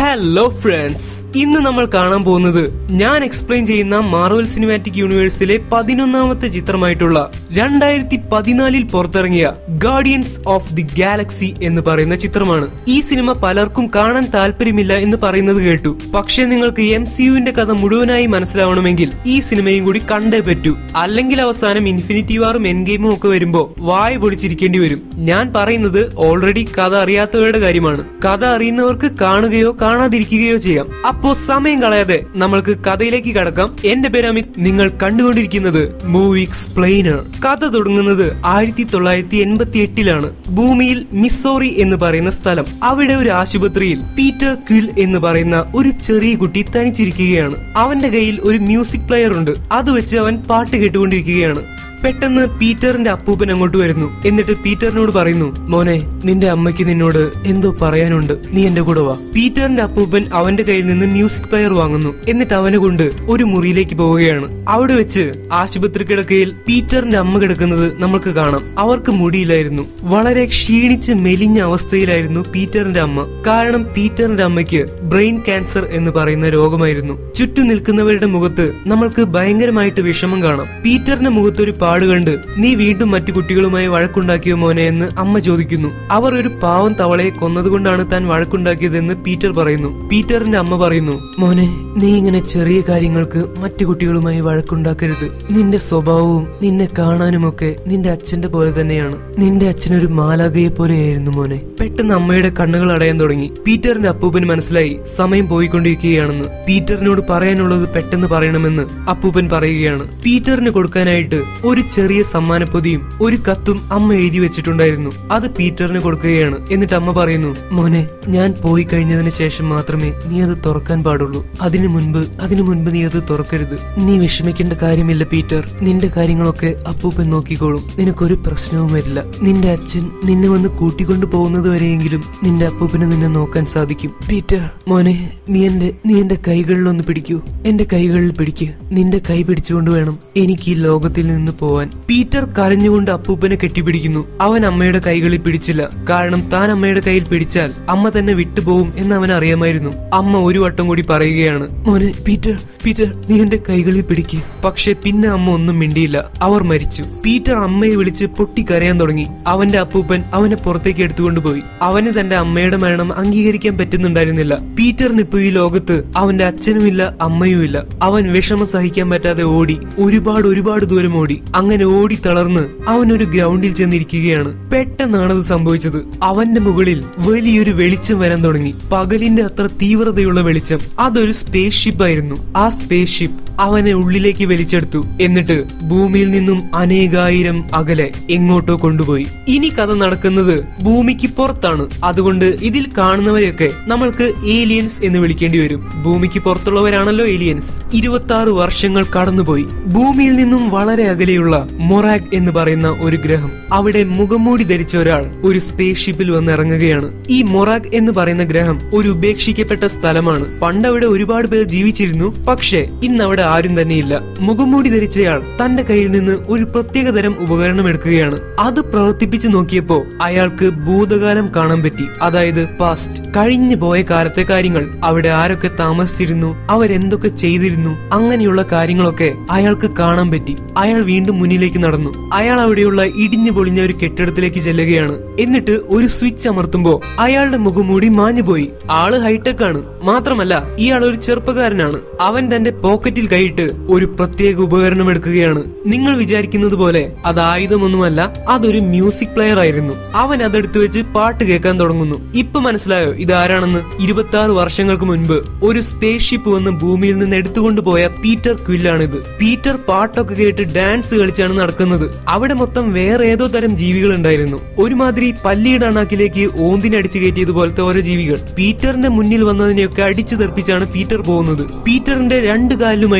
hello friends ഇന്ന് നമ്മൾ കാണാൻ പോകുന്നത് ഞാൻ എക്സ്പ്ലെയിൻ ചെയ്യുന്ന മാർവൽ സിനിമാറ്റിക് യൂണിവേഴ്സിലെ പതിനൊന്നാമത്തെ ചിത്രമായിട്ടുള്ള രണ്ടായിരത്തി പതിനാലിൽ പുറത്തിറങ്ങിയ ഗാർഡിയൻസ് ഓഫ് ദി ഗാലക്സി എന്ന് പറയുന്ന ചിത്രമാണ് ഈ സിനിമ പലർക്കും കാണാൻ താല്പര്യമില്ല എന്ന് പറയുന്നത് കേട്ടു പക്ഷെ നിങ്ങൾക്ക് എം സി യുവിന്റെ കഥ മുഴുവനായി മനസ്സിലാവണമെങ്കിൽ ഈ സിനിമയും കൂടി കണ്ടേ പറ്റൂ അല്ലെങ്കിൽ അവസാനം ഇൻഫിനിറ്റി വാറും എൻ ഗെയിമും ഒക്കെ വരുമ്പോ വായ പൊളിച്ചിരിക്കേണ്ടി വരും ഞാൻ പറയുന്നത് ഓൾറെഡി കഥ അറിയാത്തവരുടെ കാര്യമാണ് കഥ അറിയുന്നവർക്ക് കാണുകയോ കാണാതിരിക്കുകയോ ചെയ്യാം അപ്പോ സമയം കളയാതെ നമ്മൾക്ക് കഥയിലേക്ക് കടക്കാം എന്റെ പേര് അമിത് നിങ്ങൾ കണ്ടുകൊണ്ടിരിക്കുന്നത് മൂവി എക്സ്പ്ലെയിനർ കഥ തുടങ്ങുന്നത് ആയിരത്തി തൊള്ളായിരത്തി എൺപത്തി എട്ടിലാണ് ഭൂമിയിൽ മിസോറി എന്ന് പറയുന്ന സ്ഥലം അവിടെ ഒരു ആശുപത്രിയിൽ പീറ്റർ ക്വിൽ എന്ന് പറയുന്ന ഒരു ചെറിയ കുട്ടി തനിച്ചിരിക്കുകയാണ് അവന്റെ കയ്യിൽ ഒരു മ്യൂസിക് പ്ലെയർ ഉണ്ട് അത് വെച്ച് അവൻ പാട്ട് കേട്ടുകൊണ്ടിരിക്കുകയാണ് പെട്ടെന്ന് പീറ്ററിന്റെ അപ്പൂപ്പൻ അങ്ങോട്ട് വരുന്നു എന്നിട്ട് പീറ്ററിനോട് പറയുന്നു മോനെ നിന്റെ അമ്മയ്ക്ക് നിന്നോട് എന്തോ പറയാനുണ്ട് നീ എന്റെ കൂടെ വാ പീറ്ററിന്റെ അപ്പൂപ്പൻ അവന്റെ കയ്യിൽ നിന്ന് മ്യൂസിക് പ്ലെയർ വാങ്ങുന്നു എന്നിട്ട് അവനെ കൊണ്ട് ഒരു മുറിയിലേക്ക് പോവുകയാണ് അവിടെ വെച്ച് ആശുപത്രി കിടക്കയിൽ പീറ്ററിന്റെ അമ്മ കിടക്കുന്നത് നമുക്ക് കാണാം അവർക്ക് മുടിയില്ലായിരുന്നു വളരെ ക്ഷീണിച്ച് മെലിഞ്ഞ അവസ്ഥയിലായിരുന്നു പീറ്ററിന്റെ അമ്മ കാരണം പീറ്ററിന്റെ അമ്മയ്ക്ക് ബ്രെയിൻ ക്യാൻസർ എന്ന് പറയുന്ന രോഗമായിരുന്നു ചുറ്റും നിൽക്കുന്നവരുടെ മുഖത്ത് നമ്മൾക്ക് ഭയങ്കരമായിട്ട് വിഷമം കാണാം പീറ്ററിന്റെ മുഖത്ത് ഒരു പാട് കണ്ട് നീ വീണ്ടും മറ്റു കുട്ടികളുമായി വഴക്കുണ്ടാക്കിയോ മോനെ എന്ന് അമ്മ ചോദിക്കുന്നു അവർ ഒരു പാവം തവളയെ കൊന്നതുകൊണ്ടാണ് താൻ വഴക്കുണ്ടാക്കിയതെന്ന് പീറ്റർ പറയുന്നു പീറ്ററിന്റെ അമ്മ പറയുന്നു മോനെ നീ ഇങ്ങനെ ചെറിയ കാര്യങ്ങൾക്ക് മറ്റു കുട്ടികളുമായി വഴക്കുണ്ടാക്കരുത് നിന്റെ സ്വഭാവവും നിന്നെ കാണാനുമൊക്കെ നിന്റെ അച്ഛന്റെ പോലെ തന്നെയാണ് നിന്റെ അച്ഛനൊരു മാലാകയെ പോലെയായിരുന്നു മോനെ പെട്ടെന്ന് അമ്മയുടെ കണ്ണുകൾ അടയാൻ തുടങ്ങി പീറ്ററിന്റെ അപ്പൂപ്പന് മനസ്സിലായി സമയം പോയിക്കൊണ്ടിരിക്കുകയാണെന്ന് പീറ്ററിനോട് പറയാനുള്ളത് പെട്ടെന്ന് പറയണമെന്ന് അപ്പൂപ്പൻ പറയുകയാണ് പീറ്ററിന് കൊടുക്കാനായിട്ട് ഒരു ചെറിയ സമ്മാനപ്പൊതിയും ഒരു കത്തും അമ്മ എഴുതി വെച്ചിട്ടുണ്ടായിരുന്നു അത് പീറ്ററിന് കൊടുക്കുകയാണ് എന്നിട്ട് അമ്മ പറയുന്നു മോനെ ഞാൻ പോയി കഴിഞ്ഞതിന് ശേഷം മാത്രമേ നീ അത് തുറക്കാൻ പാടുള്ളൂ അതിനു മുൻപ് അതിനു മുൻപ് നീ അത് തുറക്കരുത് നീ വിഷമിക്കേണ്ട കാര്യമില്ല പീറ്റർ നിന്റെ കാര്യങ്ങളൊക്കെ അപ്പൂപ്പൻ നോക്കിക്കോളും നിനക്കൊരു പ്രശ്നവും വരില്ല നിന്റെ അച്ഛൻ നിന്നെ വന്ന് കൂട്ടിക്കൊണ്ടു പോകുന്നത് വരെയെങ്കിലും നിന്റെ അപ്പൂപ്പന് നിന്നെ നോക്കാൻ സാധിക്കും പീറ്റർ മോനെ നീ എന്റെ നീ എന്റെ കൈകളിലൊന്ന് പിടിക്കൂ എന്റെ കൈകളിൽ പിടിക്ക് നിന്റെ കൈ പിടിച്ചുകൊണ്ട് വേണം എനിക്ക് ഈ ലോകത്തിൽ നിന്ന് പോവാൻ പീറ്റർ കരഞ്ഞുകൊണ്ട് അപ്പൂപ്പനെ കെട്ടിപ്പിടിക്കുന്നു അവൻ അമ്മയുടെ കൈകളിൽ പിടിച്ചില്ല കാരണം താൻ അമ്മയുടെ കയ്യിൽ പിടിച്ചാൽ അമ്മ തന്നെ വിട്ടുപോകും എന്ന് അവൻ അറിയാമായിരുന്നു അമ്മ ഒരു വട്ടം കൂടി പറയുകയാണ് മോനെ പീറ്റർ പീറ്റർ നീ എന്റെ കൈകളിൽ പിടിക്ക് പക്ഷെ പിന്നെ അമ്മ ഒന്നും മിണ്ടിയില്ല അവർ മരിച്ചു പീറ്റർ അമ്മയെ വിളിച്ച് പൊട്ടിക്കരയാൻ തുടങ്ങി അവന്റെ അപ്പൂപ്പൻ അവനെ പുറത്തേക്ക് എടുത്തുകൊണ്ടുപോയി അവന് തന്റെ അമ്മയുടെ മരണം അംഗീകരിക്കാൻ പറ്റുന്നുണ്ടായിരുന്നില്ല പീറ്ററിന് ഇപ്പൊ ഈ ലോകത്ത് അവന്റെ അച്ഛനുമില്ല അമ്മയുമില്ല അവൻ വിഷമം സഹിക്കാൻ പറ്റാതെ ഓടി ഒരുപാട് ഒരുപാട് ദൂരം ഓടി അങ്ങനെ ഓടി തളർന്ന് അവൻ ഒരു ഗ്രൗണ്ടിൽ ചെന്നിരിക്കുകയാണ് പെട്ടെന്നാണത് സംഭവിച്ചത് അവന്റെ മുകളിൽ വലിയൊരു വെളിച്ചം വരാൻ തുടങ്ങി പകലിന്റെ അത്ര തീവ്രതയുള്ള വെളിച്ചം അതൊരു സ്പേസ് ഷിപ്പ് ആയിരുന്നു ആ സ്പേസ് ഷിപ്പ് അവനെ ഉള്ളിലേക്ക് വലിച്ചെടുത്തു എന്നിട്ട് ഭൂമിയിൽ നിന്നും അനേകായിരം അകലെ എങ്ങോട്ടോ കൊണ്ടുപോയി ഇനി കഥ നടക്കുന്നത് ഭൂമിക്ക് പുറത്താണ് അതുകൊണ്ട് ഇതിൽ കാണുന്നവരെയൊക്കെ നമ്മൾക്ക് ഏലിയൻസ് എന്ന് വിളിക്കേണ്ടി വരും ഭൂമിക്ക് പുറത്തുള്ളവരാണല്ലോ ഏലിയൻസ് ഇരുപത്തി ആറ് വർഷങ്ങൾ കടന്നുപോയി ഭൂമിയിൽ നിന്നും വളരെ അകലെയുള്ള മൊറാഗ് എന്ന് പറയുന്ന ഒരു ഗ്രഹം അവിടെ മുഖംമൂടി ധരിച്ച ഒരാൾ ഒരു സ്പേസ് ഷിപ്പിൽ വന്ന് ഇറങ്ങുകയാണ് ഈ മൊറാഗ് എന്ന് പറയുന്ന ഗ്രഹം ഒരു ഉപേക്ഷിക്കപ്പെട്ട സ്ഥലമാണ് പണ്ട് അവിടെ ഒരുപാട് പേർ ജീവിച്ചിരുന്നു പക്ഷേ ഇന്ന് അവിടെ ആരും തന്നെയില്ല മുഖംമൂടി ധരിച്ചയാൾ തന്റെ കയ്യിൽ നിന്ന് ഒരു പ്രത്യേകതരം ഉപകരണം എടുക്കുകയാണ് അത് പ്രവർത്തിപ്പിച്ചു നോക്കിയപ്പോ അയാൾക്ക് ഭൂതകാലം കാണാൻ പറ്റി അതായത് പാസ്റ്റ് കഴിഞ്ഞു പോയ കാലത്തെ കാര്യങ്ങൾ അവിടെ ആരൊക്കെ താമസിച്ചിരുന്നു അവരെന്തൊക്കെ ചെയ്തിരുന്നു അങ്ങനെയുള്ള കാര്യങ്ങളൊക്കെ അയാൾക്ക് കാണാൻ പറ്റി അയാൾ വീണ്ടും മുന്നിലേക്ക് നടന്നു അയാൾ അവിടെയുള്ള ഇടിഞ്ഞു പൊളിഞ്ഞ ഒരു കെട്ടിടത്തിലേക്ക് ചെല്ലുകയാണ് എന്നിട്ട് ഒരു സ്വിച്ച് അമർത്തുമ്പോ അയാളുടെ മുഖംമൂടി മാഞ്ഞുപോയി ആള് ഹൈടെക് ആണ് മാത്രമല്ല ഇയാൾ ഒരു ചെറുപ്പക്കാരനാണ് അവൻ തന്റെ പോക്കറ്റിൽ കൈയിട്ട് ഒരു പ്രത്യേക ഉപകരണം എടുക്കുകയാണ് നിങ്ങൾ വിചാരിക്കുന്നത് പോലെ അത് ആയുധമൊന്നുമല്ല അതൊരു മ്യൂസിക് പ്ലെയർ ആയിരുന്നു അവൻ അതെടുത്ത് വെച്ച് പാട്ട് കേൾക്കാൻ തുടങ്ങുന്നു ഇപ്പൊ മനസ്സിലായോ ഇതാരാണെന്ന് ഇരുപത്തി ആറ് വർഷങ്ങൾക്ക് മുൻപ് ഒരു സ്പേസ് ഷിപ്പ് വന്ന് ഭൂമിയിൽ നിന്ന് എടുത്തുകൊണ്ടുപോയ പീറ്റർ ക്വില്ലാണിത് പീറ്റർ പാട്ടൊക്കെ കേട്ട് ഡാൻസ് കളിച്ചാണ് നടക്കുന്നത് അവിടെ മൊത്തം വേറെ ഏതോ തരം ജീവികൾ ഉണ്ടായിരുന്നു ഒരുമാതിരി പല്ലിയുടെ അണാക്കിലേക്ക് ഓന്തിനടിച്ചു കയറ്റിയതുപോലത്തെ ഓരോ ജീവികൾ പീറ്ററിന്റെ മുന്നിൽ വന്നതിനെയൊക്കെ അടിച്ചു തെറിപ്പിച്ചാണ് പീറ്റർ പോകുന്നത് പീറ്ററിന്റെ രണ്ട് കാലിലുമായിട്ട്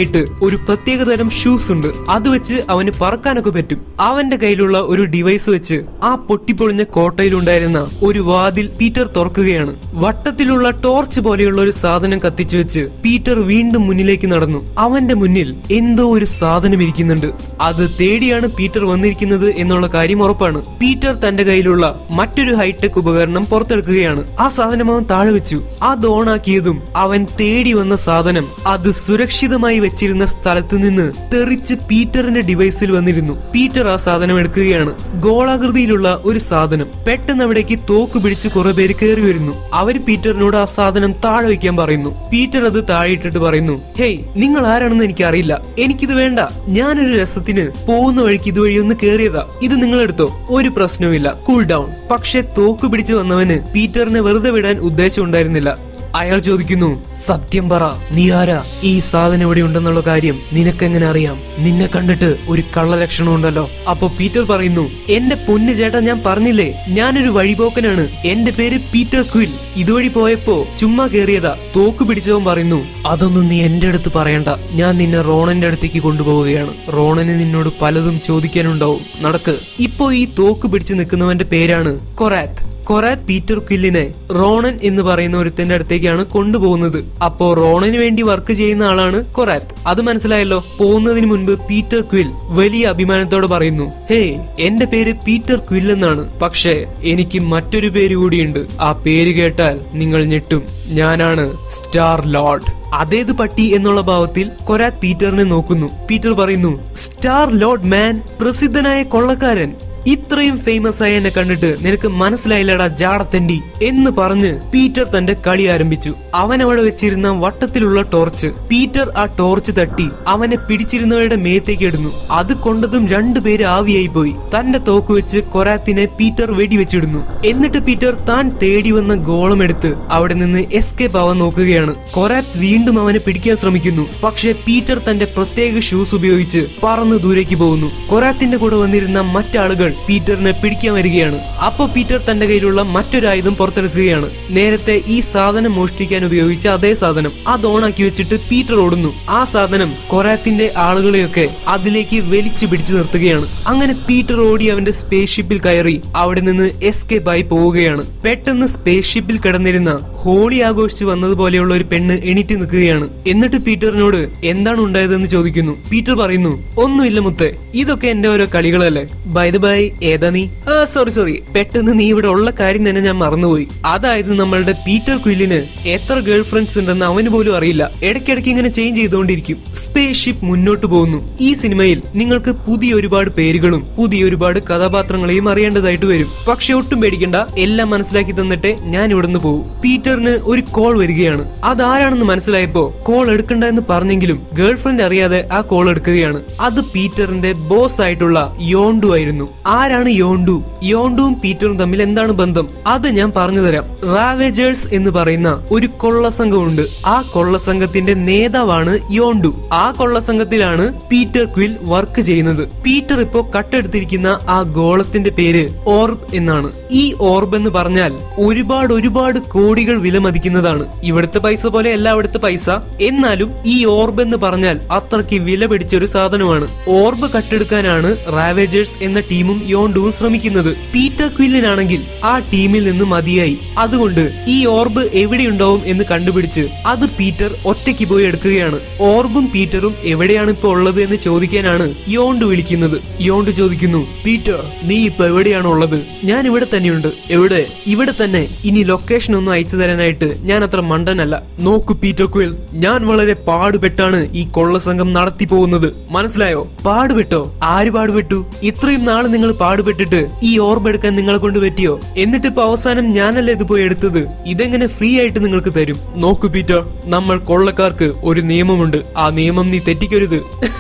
അവനായിട്ട് ഒരു പ്രത്യേക തരം ഷൂസ് ഉണ്ട് അത് വെച്ച് അവന് പറക്കാനൊക്കെ പറ്റും അവന്റെ കയ്യിലുള്ള ഒരു ഡിവൈസ് വെച്ച് ആ പൊട്ടിപ്പൊളിഞ്ഞ കോട്ടയിലുണ്ടായിരുന്ന ഒരു വാതിൽ പീറ്റർ തുറക്കുകയാണ് വട്ടത്തിലുള്ള ടോർച്ച് പോലെയുള്ള ഒരു സാധനം കത്തിച്ചു വെച്ച് പീറ്റർ വീണ്ടും മുന്നിലേക്ക് നടന്നു അവന്റെ മുന്നിൽ എന്തോ ഒരു സാധനം ഇരിക്കുന്നുണ്ട് അത് തേടിയാണ് പീറ്റർ വന്നിരിക്കുന്നത് എന്നുള്ള കാര്യം ഉറപ്പാണ് പീറ്റർ തന്റെ കയ്യിലുള്ള മറ്റൊരു ഹൈടെക് ഉപകരണം പുറത്തെടുക്കുകയാണ് ആ സാധനം അവൻ താഴെ വെച്ചു അത് ഓണാക്കിയതും അവൻ തേടി വന്ന സാധനം അത് സുരക്ഷിതമായി വെച്ചിരുന്ന സ്ഥലത്ത് നിന്ന് തെറിച്ച് പീറ്ററിന്റെ ഡിവൈസിൽ വന്നിരുന്നു പീറ്റർ ആ സാധനം എടുക്കുകയാണ് ഗോളാകൃതിയിലുള്ള ഒരു സാധനം പെട്ടെന്ന് അവിടേക്ക് തോക്ക് പിടിച്ച് കുറെ പേര് കയറി വരുന്നു അവർ പീറ്ററിനോട് ആ സാധനം താഴെ വയ്ക്കാൻ പറയുന്നു പീറ്റർ അത് താഴെ ഇട്ടിട്ട് പറയുന്നു ഹേയ് നിങ്ങൾ ആരാണെന്ന് എനിക്ക് അറിയില്ല എനിക്കിത് വേണ്ട ഞാനൊരു രസത്തിന് പോകുന്ന വഴിക്ക് ഇതുവഴി ഒന്ന് കേറിയതാ ഇത് നിങ്ങളെടുത്തോ ഒരു പ്രശ്നവുമില്ല കൂൾ ഡൗൺ പക്ഷെ തോക്ക് പിടിച്ചു വന്നവന് പീറ്ററിനെ വെറുതെ വിടാൻ ഉദ്ദേശം ഉണ്ടായിരുന്നില്ല അയാൾ ചോദിക്കുന്നു സത്യം പറ നീ ആരാ ഈ സാധനം ഇവിടെ ഉണ്ടെന്നുള്ള കാര്യം നിനക്കെങ്ങനെ അറിയാം നിന്നെ കണ്ടിട്ട് ഒരു കള്ള ലക്ഷണം ഉണ്ടല്ലോ അപ്പൊ പീറ്റർ പറയുന്നു എന്റെ പൊന്നു ചേട്ടാ ഞാൻ പറഞ്ഞില്ലേ ഞാനൊരു വഴിപോക്കനാണ് എന്റെ പേര് പീറ്റർ ക്വിൽ ഇതുവഴി പോയപ്പോ ചുമ്മാ കേറിയതാ തോക്ക് പിടിച്ചവൻ പറയുന്നു അതൊന്നും നീ എന്റെ അടുത്ത് പറയണ്ട ഞാൻ നിന്നെ റോണന്റെ അടുത്തേക്ക് കൊണ്ടുപോവുകയാണ് റോണന് നിന്നോട് പലതും ചോദിക്കാനുണ്ടാവും നടക്ക് ഇപ്പോ ഈ തോക്ക് പിടിച്ചു നിൽക്കുന്നവന്റെ പേരാണ് കൊറാത്ത് കൊറാത്ത് പീറ്റർ ക്വില്ലിനെ റോണൻ എന്ന് പറയുന്ന ഒരുത്തന്റെ അടുത്തേക്കാണ് കൊണ്ടുപോകുന്നത് അപ്പോ റോണന് വേണ്ടി വർക്ക് ചെയ്യുന്ന ആളാണ് കൊറാത്ത് അത് മനസ്സിലായല്ലോ പോകുന്നതിന് മുൻപ് പീറ്റർ ക്വിൽ വലിയ അഭിമാനത്തോടെ പറയുന്നു ഹേ എന്റെ പേര് പീറ്റർ ക്വിൽ എന്നാണ് പക്ഷേ എനിക്ക് മറ്റൊരു പേര് കൂടിയുണ്ട് ആ പേര് കേട്ടാൽ നിങ്ങൾ ഞെട്ടും ഞാനാണ് സ്റ്റാർ ലോർഡ് അതേത് പട്ടി എന്നുള്ള ഭാവത്തിൽ കൊരാത്ത് പീറ്ററിനെ നോക്കുന്നു പീറ്റർ പറയുന്നു സ്റ്റാർ ലോർഡ് മാൻ പ്രസിദ്ധനായ കൊള്ളക്കാരൻ ഇത്രയും ഫേമസ് ആയ എന്നെ കണ്ടിട്ട് നിനക്ക് മനസ്സിലായില്ലടാ ജാടത്തണ്ടി എന്ന് പറഞ്ഞ് പീറ്റർ തന്റെ കളി ആരംഭിച്ചു അവൻ അവിടെ വെച്ചിരുന്ന വട്ടത്തിലുള്ള ടോർച്ച് പീറ്റർ ആ ടോർച്ച് തട്ടി അവനെ പിടിച്ചിരുന്നവരുടെ മേത്തേക്ക് ഇടുന്നു അത് കൊണ്ടതും രണ്ടുപേര് ആവിയായി പോയി തന്റെ തോക്ക് വെച്ച് കൊറാത്തിനെ പീറ്റർ വെടിവെച്ചിടുന്നു എന്നിട്ട് പീറ്റർ താൻ തേടി വന്ന ഗോളം എടുത്ത് അവിടെ നിന്ന് എസ്കേപ്പ് ആവാൻ നോക്കുകയാണ് കൊറാത്ത് വീണ്ടും അവനെ പിടിക്കാൻ ശ്രമിക്കുന്നു പക്ഷെ പീറ്റർ തന്റെ പ്രത്യേക ഷൂസ് ഉപയോഗിച്ച് പറന്ന് ദൂരേക്ക് പോകുന്നു കൊറാത്തിന്റെ കൂടെ വന്നിരുന്ന മറ്റാളുകൾ പീറ്ററിനെ പിടിക്കാൻ വരികയാണ് അപ്പൊ പീറ്റർ തന്റെ കയ്യിലുള്ള മറ്റൊരു ആയുധം പുറത്തെടുക്കുകയാണ് നേരത്തെ ഈ സാധനം മോഷ്ടിക്കാൻ ഉപയോഗിച്ച അതേ സാധനം അത് ഓണാക്കി വെച്ചിട്ട് പീറ്റർ ഓടുന്നു ആ സാധനം കൊറാത്തിന്റെ ആളുകളെയൊക്കെ അതിലേക്ക് വലിച്ചു പിടിച്ചു നിർത്തുകയാണ് അങ്ങനെ പീറ്റർ ഓടി അവന്റെ സ്പേസ് ഷിപ്പിൽ കയറി അവിടെ നിന്ന് എസ്കേപ്പ് ആയി പോവുകയാണ് പെട്ടെന്ന് സ്പേസ് ഷിപ്പിൽ കിടന്നിരുന്ന ഹോളി ആഘോഷിച്ച് വന്നതുപോലെയുള്ള ഒരു പെണ്ണ് എണീറ്റ് നിൽക്കുകയാണ് എന്നിട്ട് പീറ്ററിനോട് എന്താണ് ഉണ്ടായതെന്ന് ചോദിക്കുന്നു പീറ്റർ പറയുന്നു ഒന്നുമില്ല മുത്തേ ഇതൊക്കെ എന്റെ ഓരോ കളികളല്ലേ ബൈ ദ ബൈ ഏതാ നീ ആ സോറി സോറി പെട്ടെന്ന് നീ ഇവിടെ ഉള്ള കാര്യം തന്നെ ഞാൻ മറന്നുപോയി അതായത് നമ്മളുടെ പീറ്റർ ക്വില്ലിന് എത്ര ഗേൾ ഫ്രണ്ട്സ് ഉണ്ടെന്ന് അവന് പോലും അറിയില്ല ഇടയ്ക്കിടയ്ക്ക് ഇങ്ങനെ ചേഞ്ച് ചെയ്തുകൊണ്ടിരിക്കും സ്പേസ് ഷിപ്പ് മുന്നോട്ട് പോകുന്നു ഈ സിനിമയിൽ നിങ്ങൾക്ക് പുതിയ ഒരുപാട് പേരുകളും പുതിയ ഒരുപാട് കഥാപാത്രങ്ങളെയും അറിയേണ്ടതായിട്ട് വരും പക്ഷെ ഒട്ടും പേടിക്കണ്ട എല്ലാം മനസ്സിലാക്കി തന്നിട്ട് ഞാൻ ഇവിടുന്ന് പോകും പീറ്ററിന് ഒരു കോൾ വരികയാണ് അതാരാണെന്ന് മനസ്സിലായപ്പോ കോൾ എടുക്കണ്ട എന്ന് പറഞ്ഞെങ്കിലും ഗേൾ ഫ്രണ്ട് അറിയാതെ ആ കോൾ എടുക്കുകയാണ് അത് പീറ്ററിന്റെ ബോസ് ആയിട്ടുള്ള യോണ്ടു ആയിരുന്നു ആരാണ് യോണ്ടു യോണ്ടുവും പീറ്ററും തമ്മിൽ എന്താണ് ബന്ധം അത് ഞാൻ പറഞ്ഞു തരാം റാവേജേഴ്സ് എന്ന് പറയുന്ന ഒരു കൊള്ളസംഘമുണ്ട് ആ കൊള്ളസംഘത്തിന്റെ നേതാവാണ് യോണ്ടു ആ കൊള്ളസംഘത്തിലാണ് പീറ്റർ ക്വിൽ വർക്ക് ചെയ്യുന്നത് പീറ്റർ ഇപ്പോ കട്ടെടുത്തിരിക്കുന്ന ആ ഗോളത്തിന്റെ പേര് ഓർബ് എന്നാണ് ഈ ഓർബ് എന്ന് പറഞ്ഞാൽ ഒരുപാട് ഒരുപാട് കോടികൾ വിലമതിക്കുന്നതാണ് ഇവിടുത്തെ പൈസ പോലെ അല്ല അവിടുത്തെ പൈസ എന്നാലും ഈ ഓർബ് എന്ന് പറഞ്ഞാൽ അത്രയ്ക്ക് വില പിടിച്ചൊരു സാധനമാണ് ഓർബ് കട്ടെടുക്കാനാണ് റാവേജേഴ്സ് എന്ന ടീമും യോണ്ടുവും ശ്രമിക്കുന്നത് പീറ്റർ ക്വില്ലിനാണെങ്കിൽ ആ ടീമിൽ നിന്ന് മതിയായി അതുകൊണ്ട് ഈ ഓർബ് എവിടെയുണ്ടാവും എന്ന് കണ്ടുപിടിച്ച് അത് പീറ്റർ ഒറ്റയ്ക്ക് പോയി എടുക്കുകയാണ് ഓർബും പീറ്ററും എവിടെയാണ് ഇപ്പൊ ഉള്ളത് എന്ന് ചോദിക്കാനാണ് യോണ്ട് വിളിക്കുന്നത് യോണ്ട് ചോദിക്കുന്നു പീറ്റർ നീ ഇപ്പൊ എവിടെയാണ് ഉള്ളത് ഞാൻ ഇവിടെ തന്നെയുണ്ട് എവിടെ ഇവിടെ തന്നെ ഇനി ലൊക്കേഷൻ ഒന്നും അയച്ചു തരാനായിട്ട് ഞാൻ അത്ര മണ്ടനല്ല നോക്കു പീറ്റർ ക്വിൽ ഞാൻ വളരെ പാടുപെട്ടാണ് ഈ കൊള്ളസംഘം നടത്തി പോകുന്നത് മനസ്സിലായോ പാടുപെട്ടോ ആര് പാടുപെട്ടു ഇത്രയും നാള് നിങ്ങൾ പാടുപെട്ടിട്ട് ഈ ഓർമ്മ എടുക്കാൻ നിങ്ങളെ കൊണ്ട് പറ്റിയോ എന്നിട്ട് ഇപ്പൊ അവസാനം ഞാനല്ലേ ഇത് പോയി എടുത്തത് ഇതെങ്ങനെ ഫ്രീ ആയിട്ട് നിങ്ങൾക്ക് തരും നോക്കു പീറ്റർ നമ്മൾ കൊള്ളക്കാർക്ക് ഒരു നിയമമുണ്ട് ആ നിയമം നീ തെറ്റിക്കരുത്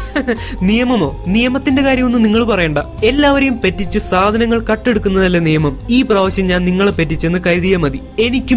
നിയമമോ നിയമത്തിന്റെ കാര്യമൊന്നും നിങ്ങൾ പറയണ്ട എല്ലാവരെയും പറ്റിച്ച് സാധനങ്ങൾ കട്ടെടുക്കുന്നതല്ല നിയമം ഈ പ്രാവശ്യം ഞാൻ നിങ്ങളെ പറ്റിച്ചെന്ന് കരുതിയാൽ മതി എനിക്കും രക്ഷപ്പെടാൻ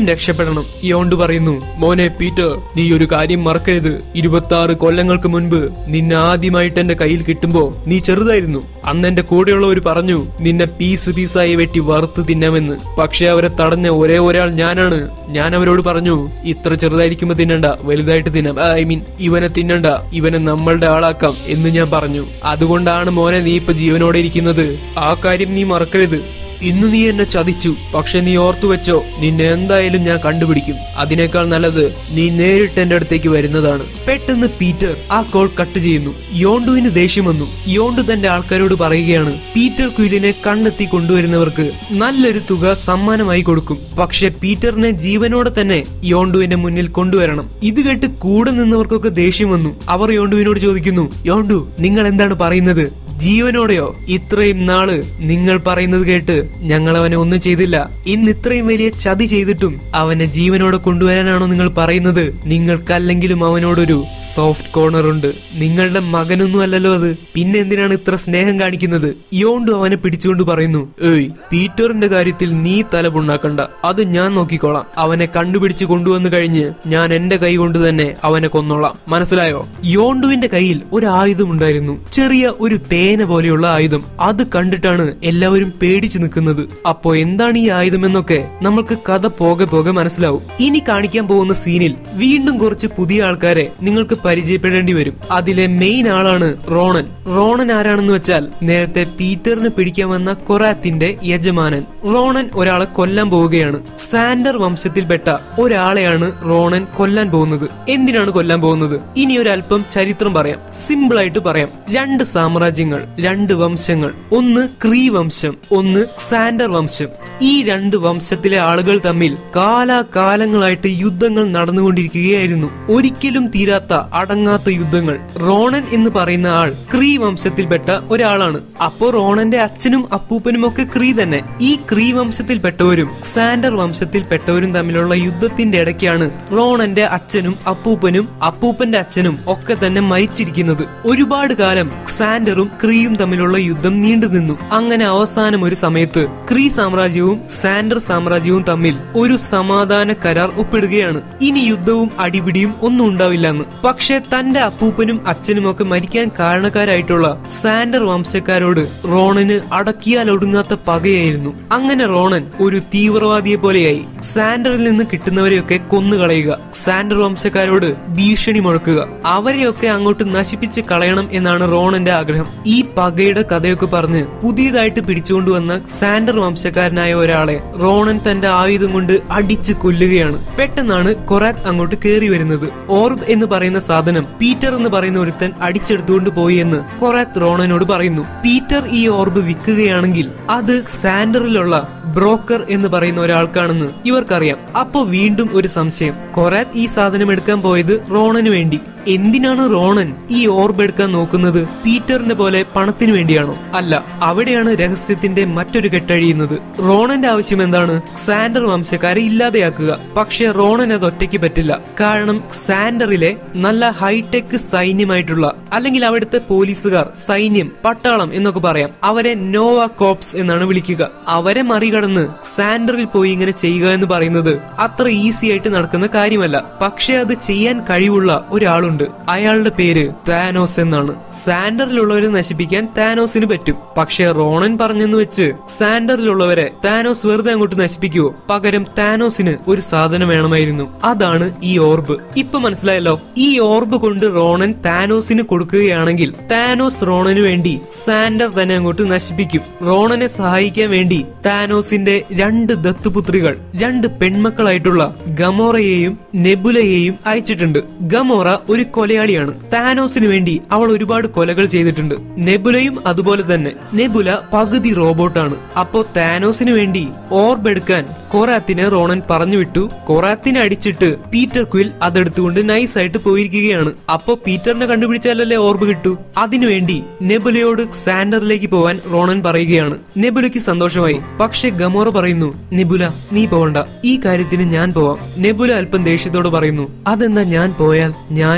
കൊണ്ടുവരണം യോണ്ട് പറയുന്നു മോനെ പീറ്റർ നീ ഒരു കാര്യം മറക്കരുത് ഇരുപത്തി ആറ് കൊല്ലങ്ങൾക്ക് മുൻപ് നിന്നെ ആദ്യമായിട്ട് എന്റെ കയ്യിൽ കിട്ടുമ്പോ നീ ചെറുതായിരുന്നു അന്ന് എന്റെ കൂടെയുള്ളവർ പറഞ്ഞു നിന്നെ പീസ് പീസായി വെട്ടി വറുത്ത് തിന്നാമെന്ന് പക്ഷെ അവരെ തടഞ്ഞ ഒരേ ഒരാൾ ഞാനാണ് ഞാൻ അവരോട് പറഞ്ഞു ഇത്ര ചെറുതായിരിക്കുമ്പോ തിന്നണ്ട വലുതായിട്ട് തിന്നാം ഐ മീൻ ഇവനെ തിന്നണ്ട ഇവനെ നമ്മളുടെ ആളാക്കാം എന്ന് ഞാൻ പറഞ്ഞു അതുകൊണ്ടാണ് മോനെ നീ ഇപ്പൊ ജീവനോടെ ഇരിക്കുന്നത് ആ കാര്യം നീ മറക്കരുത് ഇന്ന് നീ എന്നെ ചതിച്ചു പക്ഷെ നീ ഓർത്തു വെച്ചോ നിന്നെ എന്തായാലും ഞാൻ കണ്ടുപിടിക്കും അതിനേക്കാൾ നല്ലത് നീ നേരിട്ട് എന്റെ അടുത്തേക്ക് വരുന്നതാണ് പെട്ടെന്ന് പീറ്റർ ആ കോൾ കട്ട് ചെയ്യുന്നു യോണ്ടുവിന് ദേഷ്യം വന്നു യോണ്ടു തന്റെ ആൾക്കാരോട് പറയുകയാണ് പീറ്റർ ക്വിലിനെ കണ്ടെത്തി കൊണ്ടുവരുന്നവർക്ക് നല്ലൊരു തുക സമ്മാനമായി കൊടുക്കും പക്ഷെ പീറ്ററിനെ ജീവനോടെ തന്നെ യോണ്ടുവിന്റെ മുന്നിൽ കൊണ്ടുവരണം ഇത് കേട്ട് കൂടെ നിന്നവർക്കൊക്കെ ദേഷ്യം വന്നു അവർ യോണ്ടുവിനോട് ചോദിക്കുന്നു യോണ്ടു നിങ്ങൾ എന്താണ് പറയുന്നത് ജീവനോടെയോ ഇത്രയും നാള് നിങ്ങൾ പറയുന്നത് കേട്ട് ഞങ്ങൾ അവനെ ഒന്നും ചെയ്തില്ല ഇന്ന് ഇത്രയും വലിയ ചതി ചെയ്തിട്ടും അവനെ ജീവനോടെ കൊണ്ടുവരാനാണോ നിങ്ങൾ പറയുന്നത് നിങ്ങൾക്കല്ലെങ്കിലും അവനോടൊരു സോഫ്റ്റ് കോർണർ ഉണ്ട് നിങ്ങളുടെ മകനൊന്നും അല്ലല്ലോ അത് പിന്നെ എന്തിനാണ് ഇത്ര സ്നേഹം കാണിക്കുന്നത് യോണ്ടു അവനെ പിടിച്ചുകൊണ്ട് പറയുന്നു ഏയ് പീറ്ററിന്റെ കാര്യത്തിൽ നീ തല പുണ്ണാക്കണ്ട അത് ഞാൻ നോക്കിക്കോളാം അവനെ കണ്ടുപിടിച്ച് കൊണ്ടുവന്നു കഴിഞ്ഞ് ഞാൻ എന്റെ കൈ കൊണ്ട് തന്നെ അവനെ കൊന്നോളാം മനസ്സിലായോ യോണ്ടുവിന്റെ കയ്യിൽ ഒരു ആയുധം ഉണ്ടായിരുന്നു ചെറിയ ഒരു പേന പോലെയുള്ള ആയുധം അത് കണ്ടിട്ടാണ് എല്ലാവരും പേടിച്ചു നിൽക്കുന്നത് അപ്പോ എന്താണ് ഈ ആയുധം എന്നൊക്കെ നമ്മൾക്ക് കഥ പോകെ പോകെ മനസ്സിലാവും ഇനി കാണിക്കാൻ പോകുന്ന സീനിൽ വീണ്ടും കുറച്ച് പുതിയ ആൾക്കാരെ നിങ്ങൾക്ക് പരിചയപ്പെടേണ്ടി വരും അതിലെ മെയിൻ ആളാണ് റോണൻ റോണൻ ആരാണെന്ന് വെച്ചാൽ നേരത്തെ പീറ്ററിന് പിടിക്കാൻ വന്ന കൊറാത്തിന്റെ യജമാനൻ റോണൻ ഒരാളെ കൊല്ലാൻ പോവുകയാണ് സാൻഡർ വംശത്തിൽപ്പെട്ട ഒരാളെയാണ് റോണൻ കൊല്ലാൻ പോകുന്നത് എന്തിനാണ് കൊല്ലാൻ പോകുന്നത് ഇനി ഒരു അല്പം ചരിത്രം പറയാം സിമ്പിൾ ആയിട്ട് പറയാം രണ്ട് സാമ്രാജ്യങ്ങൾ രണ്ട് വംശങ്ങൾ ഒന്ന് ക്രീ വംശം ഒന്ന് സാൻഡർ വംശം ഈ രണ്ട് വംശത്തിലെ ആളുകൾ തമ്മിൽ കാലാകാലങ്ങളായിട്ട് യുദ്ധങ്ങൾ നടന്നുകൊണ്ടിരിക്കുകയായിരുന്നു ഒരിക്കലും തീരാത്ത അടങ്ങാത്ത യുദ്ധങ്ങൾ റോണൻ എന്ന് പറയുന്ന ആൾ ക്രീ വംശത്തിൽപ്പെട്ട ഒരാളാണ് അപ്പോ റോണന്റെ അച്ഛനും അപ്പൂപ്പനും ഒക്കെ ക്രീ തന്നെ ഈ ക്രീ വംശത്തിൽപ്പെട്ടവരും സാൻഡർ വംശത്തിൽപ്പെട്ടവരും തമ്മിലുള്ള യുദ്ധത്തിന്റെ ഇടയ്ക്കാണ് റോണന്റെ അച്ഛനും അപ്പൂപ്പനും അപ്പൂപ്പന്റെ അച്ഛനും ഒക്കെ തന്നെ മരിച്ചിരിക്കുന്നത് ഒരുപാട് കാലം സാൻഡറും ക്രീയും തമ്മിലുള്ള യുദ്ധം നീണ്ടു നിന്നു അങ്ങനെ അവസാനം ഒരു സമയത്ത് ക്രീ സാമ്രാജ്യവും സാൻഡർ സാമ്രാജ്യവും തമ്മിൽ ഒരു സമാധാന കരാർ ഒപ്പിടുകയാണ് ഇനി യുദ്ധവും അടിപിടിയും ഒന്നും ഉണ്ടാവില്ലെന്ന് പക്ഷെ തന്റെ അപ്പൂപ്പനും അച്ഛനും ഒക്കെ മരിക്കാൻ കാരണക്കാരായിട്ടുള്ള സാൻഡർ വംശക്കാരോട് റോണന് അടക്കിയാൽ ഒടുങ്ങാത്ത പകയായിരുന്നു അങ്ങനെ റോണൻ ഒരു തീവ്രവാദിയെ പോലെയായി സാൻഡറിൽ നിന്ന് കിട്ടുന്നവരെയൊക്കെ കൊന്നുകളയുക സാൻഡർ വംശക്കാരോട് ഭീഷണി മുഴക്കുക അവരെയൊക്കെ അങ്ങോട്ട് നശിപ്പിച്ച് കളയണം എന്നാണ് റോണന്റെ ആഗ്രഹം ഈ പകയുടെ കഥയൊക്കെ പറഞ്ഞ് പുതിയതായിട്ട് പിടിച്ചുകൊണ്ടുവന്ന സാൻഡർ വംശക്കാരനായ ഒരാളെ റോണൻ തന്റെ ആയുധം കൊണ്ട് അടിച്ച് കൊല്ലുകയാണ് പെട്ടെന്നാണ് കൊറാത്ത് അങ്ങോട്ട് കയറി വരുന്നത് ഓർബ് എന്ന് പറയുന്ന സാധനം പീറ്റർ എന്ന് പറയുന്ന ഒരുത്തൻ അടിച്ചെടുത്തുകൊണ്ട് പോയി എന്ന് കൊറാത്ത് റോണനോട് പറയുന്നു പീറ്റർ ഈ ഓർബ് വിൽക്കുകയാണെങ്കിൽ അത് സാൻഡറിലുള്ള ബ്രോക്കർ എന്ന് പറയുന്ന ഒരാൾക്കാണെന്ന് ഇവർക്കറിയാം അപ്പോ വീണ്ടും ഒരു സംശയം കൊറാത്ത് ഈ സാധനം എടുക്കാൻ പോയത് റോണന് വേണ്ടി എന്തിനാണ് റോണൻ ഈ ഓർബ് എടുക്കാൻ നോക്കുന്നത് പീറ്ററിന്റെ പോലെ പണത്തിന് വേണ്ടിയാണോ അല്ല അവിടെയാണ് രഹസ്യത്തിന്റെ മറ്റൊരു കെട്ടഴിയുന്നത് റോണന്റെ ആവശ്യം എന്താണ് സാൻഡർ വംശക്കാരെ ഇല്ലാതെയാക്കുക പക്ഷെ റോണൻ അത് ഒറ്റയ്ക്ക് പറ്റില്ല കാരണം സാൻഡറിലെ നല്ല ഹൈടെക് സൈന്യമായിട്ടുള്ള അല്ലെങ്കിൽ അവിടുത്തെ പോലീസുകാർ സൈന്യം പട്ടാളം എന്നൊക്കെ പറയാം അവരെ നോവ കോപ്സ് എന്നാണ് വിളിക്കുക അവരെ മറികടന്ന് സാൻഡറിൽ പോയി ഇങ്ങനെ ചെയ്യുക എന്ന് പറയുന്നത് അത്ര ഈസി ആയിട്ട് നടക്കുന്ന കാര്യമല്ല പക്ഷെ അത് ചെയ്യാൻ കഴിവുള്ള ഒരാളുണ്ട് അയാളുടെ പേര് താനോസ് എന്നാണ് സാൻഡറിലുള്ളവരെ നശിപ്പിക്കാൻ താനോസിന് പറ്റും പക്ഷെ റോണൻ പറഞ്ഞെന്ന് വെച്ച് സാൻഡറിലുള്ളവരെ താനോസ് വെറുതെ അങ്ങോട്ട് നശിപ്പിക്കുവോ പകരം താനോസിന് ഒരു സാധനം വേണമായിരുന്നു അതാണ് ഈ ഓർബ് ഇപ്പൊ മനസ്സിലായല്ലോ ഈ ഓർബ് കൊണ്ട് റോണൻ താനോസിന് കൊടുക്കുകയാണെങ്കിൽ താനോസ് റോണന് വേണ്ടി സാൻഡർ തന്നെ അങ്ങോട്ട് നശിപ്പിക്കും റോണനെ സഹായിക്കാൻ വേണ്ടി താനോസിന്റെ രണ്ട് ദത്തുപുത്രികൾ രണ്ട് പെൺമക്കളായിട്ടുള്ള ഗമോറയെയും നെബുലയെയും അയച്ചിട്ടുണ്ട് ഗമോറ ഒരു കൊലയാളിയാണ് താനോസിന് വേണ്ടി അവൾ ഒരുപാട് കൊലകൾ ചെയ്തിട്ടുണ്ട് നെബുലയും അതുപോലെ തന്നെ നെബുല പകുതി റോബോട്ടാണ് അപ്പോ താനോസിന് വേണ്ടി ഓർബ് എടുക്കാൻ കൊറാത്തിനെ റോണൻ പറഞ്ഞു വിട്ടു കൊറാത്തിനെ അടിച്ചിട്ട് പീറ്റർ ക്വിൽ അതെടുത്തുകൊണ്ട് നൈസായിട്ട് പോയിരിക്കുകയാണ് അപ്പോ പീറ്ററിനെ കണ്ടുപിടിച്ചാലല്ലേ ഓർബ് കിട്ടൂ അതിനുവേണ്ടി നെബുലയോട് സാൻഡറിലേക്ക് പോവാൻ റോണൻ പറയുകയാണ് നെബുലയ്ക്ക് സന്തോഷമായി പക്ഷെ ഗമോറ പറയുന്നു നെബുല നീ പോവണ്ട ഈ കാര്യത്തിന് ഞാൻ പോവാം നെബുല അല്പം ദേഷ്യത്തോട് പറയുന്നു അതെന്താ ഞാൻ പോയാൽ ഞാനും